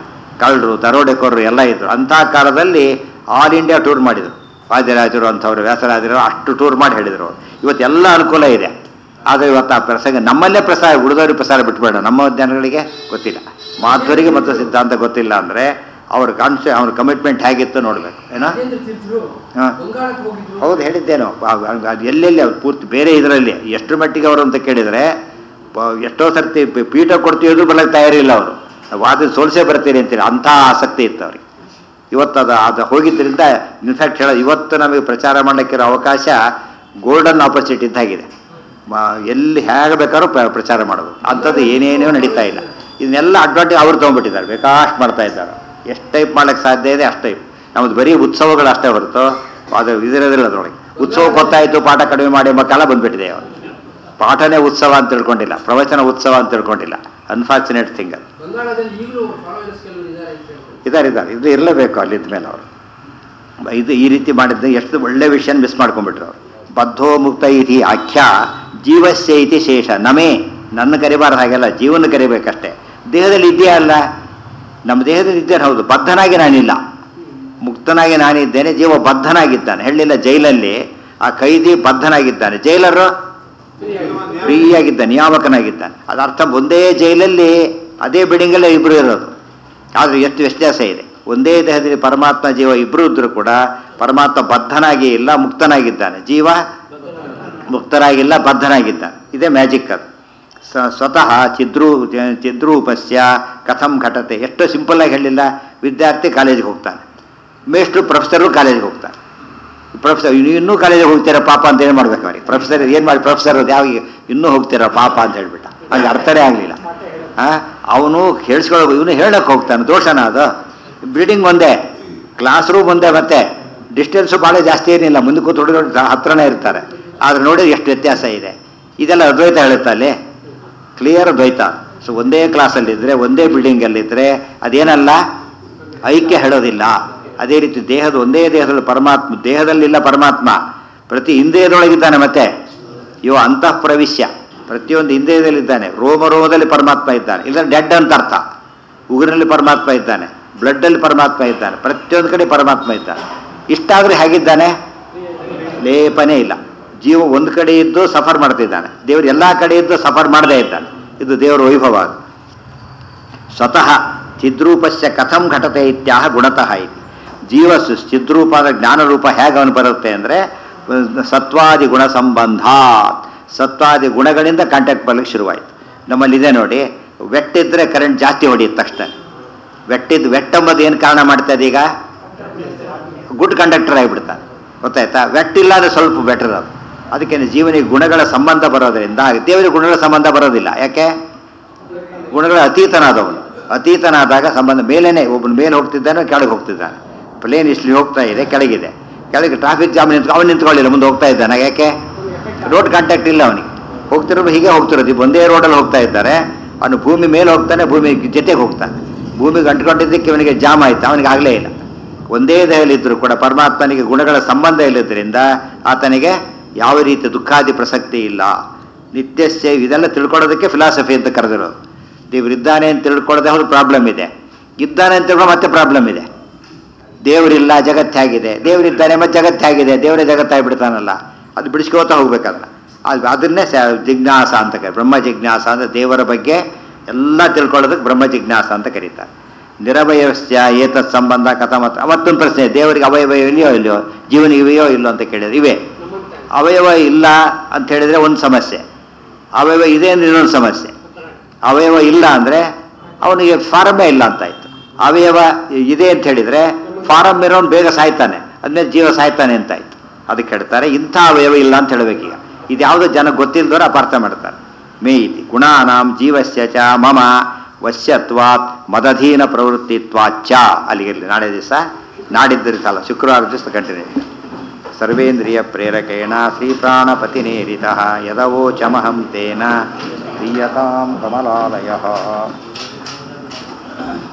ಕಳ್ಳರು ದರೋಡೆಕೋರರು ಎಲ್ಲ ಇದ್ರು ಅಂಥ ಕಾಲದಲ್ಲಿ ಆಲ್ ಇಂಡಿಯಾ ಟೂರ್ ಮಾಡಿದರು ವಾದ್ಯರಾಜರು ಅಂಥವ್ರು ವ್ಯಾಸರಾಜರು ಅಷ್ಟು ಟೂರ್ ಮಾಡಿ ಹೇಳಿದರು ಇವತ್ತೆಲ್ಲ ಅನುಕೂಲ ಇದೆ ಆದರೆ ಇವತ್ತು ಆ ಪ್ರಸಂಗ ನಮ್ಮಲ್ಲೇ ಪ್ರಸಾರ ಉಳಿದವ್ರಿಗೆ ಪ್ರಸಾರ ಬಿಟ್ಬೇಡ ನಮ್ಮ ಜನಗಳಿಗೆ ಗೊತ್ತಿಲ್ಲ ಮಾಧ್ವರಿಗೆ ಮತ್ತು ಸಿದ್ಧಾಂತ ಗೊತ್ತಿಲ್ಲ ಅಂದರೆ ಅವ್ರ ಕಾನ್ಸೆ ಅವ್ರ ಕಮಿಟ್ಮೆಂಟ್ ಹೇಗಿತ್ತು ನೋಡಬೇಕು ಏನೋ ರಾಜೇಂದ್ರ ತೀರ್ಥರು ಹಾ. ಬಂಗಾಳಕ್ಕೆ ಹೋಗಿದ್ರು ಹೌದು ಹೇಳಿದ್ದೇನು ಆ- ಆ- ಅದು ಎಲ್ಲೆಲ್ಲಿ ಅವ್ರು ಪೂರ್ತಿ ಬೇರೆ ಇದರಲ್ಲಿ ಎಷ್ಟು ಮಟ್ಟಿಗೆ ಅವರು ಅಂತ ಕೇಳಿದರೆ ಪ- ಎಷ್ಟೋ ಸರ್ತಿ ಪಿ- ಪೀಠ ಕೊಡ್ತೀವಿ ಬರಲಿಕ್ಕೆ ತಯಾರಿಲ್ಲ ಅವರು ವಾದ ಸೋಲ್ಸೇ ಬರ್ತೀರಿ ಅಂತೀರಿ ಅಂಥ ಆಸಕ್ತಿ ಇತ್ತು ಅವ್ರಿಗೆ ಇವತ್ತು ಅದು ಅದು ಹೋಗಿದ್ದರಿಂದ ಇನ್ಫ್ಯಾಕ್ಟ್ ಹೇಳೋದು ಇವತ್ತು ನಮಗೆ ಪ್ರಚಾರ ಮಾಡಲಿಕ್ಕಿರೋ ಅವಕಾಶ ಗೋಲ್ಡನ್ ಆಪರ್ಚುನಿಟಿ ಇದ್ದಾಗಿದೆ ಮ- ಎಲ್ಲಿ ಹೇಗೆ ಬೇಕಾದ್ರೂ ಪ್ರ- ಪ್ರಚಾರ ಮಾಡೋದು ಅಂಥದ್ದು ಏನೇನೋ ನಡೀತಾ ಇಲ್ಲ ಇದನ್ನೆಲ್ಲ ಅಡ್ವಾಂಟೇಜ್ ಅವ್ರು ತೊಗೊಂಡ್ಬಿಟ್ಟಿದ್ದಾರೆ ಬೇಕಾಷ್ಟು ಮಾಡ್ತಾ ಇದ್ದಾರೆ ಎಷ್ಟು ಟೈಪ್ ಮಾಡ್ಲಿಕ್ಕೆ ಸಾಧ್ಯ ಇದೆ ಅಷ್ಟು ಟೈಪ್ ನಮ್ಮದು ಬರೀ ಉತ್ಸವಗಳು ಅಷ್ಟೇ ಹೊರತು ಅದು ಇದಿರೋದಿಲ್ಲ ಅದರೊಳಗೆ ಉತ್ಸವಕ್ಕೆ ಗೊತ್ತಾಯಿತು ಪಾಠ ಕಡಿಮೆ ಮಾಡಿ ಎಂಬ ಕಾಲ ಬಂದ್ಬಿಟ್ಟಿದೆ ಅವರು ಪಾಠನೇ ಉತ್ಸವ ಅಂತ ತಿಳ್ಕೊಂಡಿಲ್ಲ ಪ್ರವಚನ ಉತ್ಸವ ಅಂತ ತಿಳ್ಕೊಂಡಿಲ್ಲ ಅನ್ಫಾರ್ಚುನೇಟ್ ಥಿಂಗ್ ಅದು ಬಂಗಾಳದಲ್ಲಿ ಈಗಲೂ ಫಾಲೋವರ್ಸ್ ಕೆಲವರು ಇದ್ದಾರೆ ಅಂತ ಹೇಳ್ತಾರೆ ಇದ್ದಾರೆ ಇದ್ದಾರೆ ಇದು ಇರಲೇಬೇಕು ಅಲ್ಲಿದ್ದ ಮೇಲೆ ಅವರು ಇದು ಈ ರೀತಿ ಮಾಡಿದ್ದು ಎಷ್ಟು ಒಳ್ಳೆ ವಿಷಯ ಮಿಸ್ ಮಾಡ್ಕೊಂಡ್ಬಿಟ್ರು ಅವರು ಬದ್ಧೋ ಮುಕ್ತ ಇತಿ ಆಖ್ಯ ಜೀವಸ್ಯ ಇತಿ ಶೇಷ ನಮೇ ನನ್ನ ಕರಿಬಾರ್ದು ಹಾಗೆಲ್ಲ ಜೀವನ ಕರಿಬೇಕಷ್ಟೇ ದೇಹದಲ್ಲಿ ಇದೆಯಾ ಅಲ್ಲ ನಮ್ಮ ದೇಹದಲ್ಲಿ ಇದ್ದೇನೆ ಹೌದು ಬದ್ಧನಾಗಿ ನಾನಿಲ್ಲ ಮುಕ್ತನಾಗಿ ನಾನಿದ್ದೇನೆ ಜೀವ ಬದ್ಧನಾಗಿದ್ದಾನೆ ಹೇಳಿಲ್ಲ ಜೈಲಲ್ಲಿ ಆ ಕೈದಿ ಬದ್ಧನಾಗಿದ್ದಾನೆ ಜೈಲರು ಫ್ರೀಯಾಗಿದ್ದಾನೆ ನಿಯಾಮಕನಾಗಿದ್ದಾನೆ ಅದರ ಅರ್ಥ ಒಂದೇ ಜೈಲಲ್ಲಿ ಅದೇ ಬಿಲ್ಡಿಂಗಲ್ಲೇ ಇಬ್ಬರು ಇರೋದು ಆದರೆ ಎಷ್ಟು ವ್ಯತ್ಯಾಸ ಇದೆ ಒಂದೇ ದೇಹದಲ್ಲಿ ಪರಮಾತ್ಮ ಜೀವ ಇಬ್ಬರು ಇದ್ದರೂ ಕೂಡ ಪರಮಾತ್ಮ ಬದ್ಧನಾಗಿ ಇಲ್ಲ ಮುಕ್ತನಾಗಿದ್ದಾನೆ ಜೀವ ಮುಕ್ತರಾಗಿಲ್ಲ ಬದ್ಧನಾಗಿದ್ದಾನೆ ಇದೇ ಮ್ಯಾಜಿಕ್ ಅದು ಸ ಸ್ವತಃ ಚಿದ್ರೂ ಚಿದ್ರೂಪಸ್ಯ ಕಥಂ ಘಟತೆ ಎಷ್ಟು ಸಿಂಪಲ್ಲಾಗಿ ಹೇಳಿಲ್ಲ ವಿದ್ಯಾರ್ಥಿ ಕಾಲೇಜಿಗೆ ಹೋಗ್ತಾನೆ ಮೇಷ್ಟ್ರು ಪ್ರೊಫೆಸರು ಕಾಲೇಜಿಗೆ ಹೋಗ್ತಾನೆ ಪ್ರೊಫೆಸರ್ ನೀವು ಇನ್ನೂ ಕಾಲೇಜಿಗೆ ಹೋಗ್ತೀರಾ ಪಾಪ ಅಂತ ಏನು ಮಾಡ್ಬೇಕು ಅವ್ರಿಗೆ ಪ್ರೊಫೆಸರ್ ಏನು ಮಾಡಿ ಪ್ರೊಫೆಸರ್ ಯಾವ ಇನ್ನೂ ಹೋಗ್ತೀರಾ ಪಾಪ ಅಂತ ಹೇಳ್ಬಿಟ್ಟ ಅವ್ನಿಗೆ ಅರ್ಥನೇ ಆಗಲಿಲ್ಲ ಅವನು ಕೇಳಿಸ್ಕೊಳ್ಳೋ ಇವನು ಹೇಳಕ್ಕೆ ಹೋಗ್ತಾನೆ ದೋಷನ ಅದು ಬಿಲ್ಡಿಂಗ್ ಒಂದೇ ಕ್ಲಾಸ್ ರೂಮ್ ಒಂದೇ ಮತ್ತೆ ಡಿಸ್ಟೆನ್ಸು ಭಾಳ ಜಾಸ್ತಿ ಏನಿಲ್ಲ ಮುಂದೆ ಕೂತು ಹುಡುಗರು ಹತ್ರನೇ ಇರ್ತಾರೆ ಆದರೆ ನೋಡಿ ಎಷ್ಟು ವ್ಯತ್ಯಾಸ ಇದೆ ಇದೆಲ್ಲ ಅದ್ವೈತ ಹೇಳುತ್ತಾ ಅಲ್ಲಿ ಕ್ಲಿಯರ್ ದ್ವೈತ ಸೊ ಒಂದೇ ಕ್ಲಾಸಲ್ಲಿದ್ದರೆ ಒಂದೇ ಬಿಲ್ಡಿಂಗಲ್ಲಿದ್ದರೆ ಅದೇನಲ್ಲ ಐಕ್ಯ ಹೇಳೋದಿಲ್ಲ ಅದೇ ರೀತಿ ದೇಹದ ಒಂದೇ ದೇಹದಲ್ಲಿ ಪರಮಾತ್ಮ ದೇಹದಲ್ಲಿಲ್ಲ ಪರಮಾತ್ಮ ಪ್ರತಿ ಇಂದ್ರಿಯದೊಳಗಿದ್ದಾನೆ ಮತ್ತೆ ಇವ ಅಂತಃ ಪ್ರವಿಶ್ಯ ಪ್ರತಿಯೊಂದು ಇಂದ್ರಿಯದಲ್ಲಿದ್ದಾನೆ ರೋಮ ರೋಮದಲ್ಲಿ ಪರಮಾತ್ಮ ಇದ್ದಾನೆ ಇಲ್ಲ ಡೆಡ್ ಅಂತ ಅರ್ಥ ಉಗುರಿನಲ್ಲಿ ಪರಮಾತ್ಮ ಇದ್ದಾನೆ ಬ್ಲಡ್ಡಲ್ಲಿ ಪರಮಾತ್ಮ ಇದ್ದಾನೆ ಪ್ರತಿಯೊಂದು ಕಡೆ ಪರಮಾತ್ಮ ಇದ್ದಾನೆ ಇಷ್ಟಾದರೂ ಹೇಗಿದ್ದಾನೆ ಲೇಪನೇ ಇಲ್ಲ ಜೀವ ಒಂದು ಕಡೆ ಇದ್ದು ಸಫರ್ ಮಾಡ್ತಿದ್ದಾನೆ ದೇವರು ಎಲ್ಲ ಕಡೆ ಇದ್ದು ಸಫರ್ ಮಾಡದೇ ಇದ್ದಾನೆ ಇದು ದೇವರ ವೈಭವ ಅದು ಸ್ವತಃ ಚಿದ್ರೂಪಸ್ಯ ಕಥಂ ಘಟತೆ ಇತ್ಯಾಹ ಗುಣತಃ ಇತಿ ಜೀವ ಸು- ಚಿದ್ರೂಪದ ಜ್ಞಾನರೂಪ ಹೇಗೆ ಅವನು ಬರುತ್ತೆ ಅಂದರೆ ಸತ್ವಾದಿ ಗುಣ ಸಂಬಂಧ ಸತ್ವಾದಿ ಗುಣಗಳಿಂದ ಕಾಂಟ್ಯಾಕ್ಟ್ ಬರ್ಲಿಕ್ಕೆ ಶುರುವಾಯಿತು ನಮ್ಮಲ್ಲಿ ಇದೆ ನೋಡಿ ವೆಟ್ಟಿದ್ರೆ ಕರೆಂಟ್ ಜಾಸ್ತಿ ಹೊಡೆಯುತ್ತೆ ತಕ್ಷಣ ವೆಟ್ಟಿದ್ದು ವೆಟ್ ಎಂಬುದು ಏನು ಕಾರಣ ಮಾಡ್ತದೆ ಈಗ ಗುಡ್ ಕಂಡಕ್ಟರ್ ಆಗಿಬಿಡ್ತಾನೆ ಗೊತ್ತಾಯ್ತಾ ವೆಟ್ಟಿಲ್ಲ ಅಂದರೆ ಸ್ವಲ್ಪ ಬೆಟರ್ ಅದು ಅದಕ್ಕೆ ಜೀವನಿಗೆ ಗುಣಗಳ ಸಂಬಂಧ ಬರೋದರಿಂದ ದೇವರಿಗೆ ಗುಣಗಳ ಸಂಬಂಧ ಬರೋದಿಲ್ಲ ಯಾಕೆ ಗುಣಗಳ ಅತೀತನಾದವನು ಅತೀತನಾದಾಗ ಸಂಬಂಧ ಮೇಲೇನೆ ಒಬ್ಬನ ಮೇಲೆ ಹೋಗ್ತಿದ್ದಾನೆ ಕೆಳಗೆ ಹೋಗ್ತಿದ್ದಾನೆ ಪ್ಲೇನ್ ಇಸ್ಲಿ ಹೋಗ್ತಾ ಇದೆ ಕೆಳಗಿದೆ ಕೆಳಗೆ ಟ್ರಾಫಿಕ್ ಜಾಮ್ ನಿಂತು ಅವನು ನಿಂತ್ಕೊಳ್ಳಿಲ್ಲ ಮುಂದೆ ಹೋಗ್ತಾ ಇದ್ದಾನೆ ಯಾಕೆ ರೋಡ್ ಕಾಂಟ್ಯಾಕ್ಟ್ ಇಲ್ಲ ಅವನಿಗೆ ಹೋಗ್ತಿರೋದು ಹೀಗೆ ಹೋಗ್ತಿರೋದು ಈಗ ಒಂದೇ ರೋಡಲ್ಲಿ ಹೋಗ್ತಾ ಇದ್ದಾರೆ ಅವನು ಭೂಮಿ ಮೇಲೆ ಹೋಗ್ತಾನೆ ಭೂಮಿ ಜೊತೆಗೆ ಹೋಗ್ತಾನೆ ಭೂಮಿಗೆ ಅಂಟ್ಕೊಂಡಿದ್ದಕ್ಕೆ ಅವನಿಗೆ ಜಾಮ್ ಆಯ್ತು ಅವನಿಗೆ ಆಗಲೇ ಇಲ್ಲ ಒಂದೇ ದೇಹದಲ್ಲಿದ್ದರೂ ಕೂಡ ಪರಮಾತ್ಮನಿಗೆ ಗುಣಗಳ ಸಂಬಂಧ ಇಲ್ಲದ್ರಿಂದ ಆತನಿಗೆ ಯಾವ ರೀತಿ ದುಃಖಾದಿ ಪ್ರಸಕ್ತಿ ಇಲ್ಲ ನಿತ್ಯಸ್ಯ ಇದೆಲ್ಲ ತಿಳ್ಕೊಳ್ಳೋದಕ್ಕೆ ಫಿಲಾಸಫಿ ಅಂತ ಕರೆದಿರೋದು ದೇವರಿದ್ದಾನೆ ಅಂತ ತಿಳ್ಕೊಳ್ಳೋದೇ ಅವ್ರ ಪ್ರಾಬ್ಲಮ್ ಇದೆ ಇದ್ದಾನೆ ಅಂತ ತಿಳ್ಕೊಳ್ಳೋ ಮತ್ತೆ ಪ್ರಾಬ್ಲಮ್ ಇದೆ ದೇವರಿಲ್ಲ ಜಗತ್ತು ಹೇಗಿದೆ ದೇವರಿದ್ದಾನೆ ಮತ್ತೆ ಜಗತ್ತು ಹೇಗಿದೆ ದೇವರೇ ಜಗತ್ತಾಗಿಬಿಡ್ತಾನಲ್ಲ ಅದು ಬಿಡಿಸ್ಕೋತಾ ಹೋಗ್ಬೇಕಲ್ಲ ಅದು ಅದನ್ನೇ ಸ ಜಿಜ್ಞಾಸ ಅಂತ ಕರಿ ಬ್ರಹ್ಮ ಜಿಜ್ಞಾಸ ಅಂದರೆ ದೇವರ ಬಗ್ಗೆ ಎಲ್ಲ ತಿಳ್ಕೊಳ್ಳೋದಕ್ಕೆ ಬ್ರಹ್ಮ ಜಿಜ್ಞಾಸ ಅಂತ ಕರೀತಾರೆ ನಿರವಯವಸ್ಯ ಏತತ್ ಸಂಬಂಧ ಕಥಮತ ಮತ್ತೊಂದು ಪ್ರಶ್ನೆ ದೇವರಿಗೆ ಅವಯವ ಇವೆಯೋ ಇಲ್ಲೋ ಜೀವನಿಗೆ ಇವೆಯೋ ಇಲ್ಲೋ ಅಂತ ಕೇಳಿದ್ರೆ ಇವೆ ಅವಯವ ಇಲ್ಲ ಅಂತ ಹೇಳಿದರೆ ಒಂದು ಸಮಸ್ಯೆ ಅವಯವ ಇದೆ ಅಂದರೆ ಇನ್ನೊಂದು ಸಮಸ್ಯೆ ಅವಯವ ಇಲ್ಲ ಅಂದರೆ ಅವನಿಗೆ ಫಾರಮ್ಮೇ ಇಲ್ಲ ಅಂತಾಯ್ತು ಅವಯವ ಇದೆ ಅಂತ ಹೇಳಿದರೆ ಫಾರಮ್ ಇರೋನು ಬೇಗ ಸಾಯ್ತಾನೆ ಅದ್ಮೇಲೆ ಜೀವ ಸಾಯ್ತಾನೆ ಅಂತಾಯ್ತು ಅದಕ್ಕೆ ಹೇಳ್ತಾರೆ ಇಂಥ ಅವಯವ ಇಲ್ಲ ಅಂತ ಹೇಳಬೇಕೀಗ ಇದ್ಯಾವುದೋ ಜನ ಗೊತ್ತಿಲ್ಲದವ್ರು ಅಪಾರ್ಥ ಮಾಡ್ತಾರೆ ಮೇ ಇತಿ ಗುಣಾನಾಂ ಜೀವಸ್ಯ ಚ ಮಮ ವಶ್ಯತ್ವಾತ್ ಮದಧೀನ ಪ್ರವೃತ್ತಿತ್ವಾಚ್ಚ ಅಲ್ಲಿಗಿರಲಿ ನಾಳೆ ದಿವಸ ನಾಡಿದ್ದರೆ ಸಾಲ ಶುಕ್ರವಾರ ದಿವಸ ಕಂಟಿನ್ಯೂ ಸರ್ವೇಂದ್ರಿಯ ಪ್ರೇರಕೇಣ ಶ್ರೀಪ್ರಾಣಪತಿನೇರಿತ ಯದವೋಚಮಹಂ ತೇನ ಪ್ರೀಯತಾಂ ಕಮಲಾಲಯ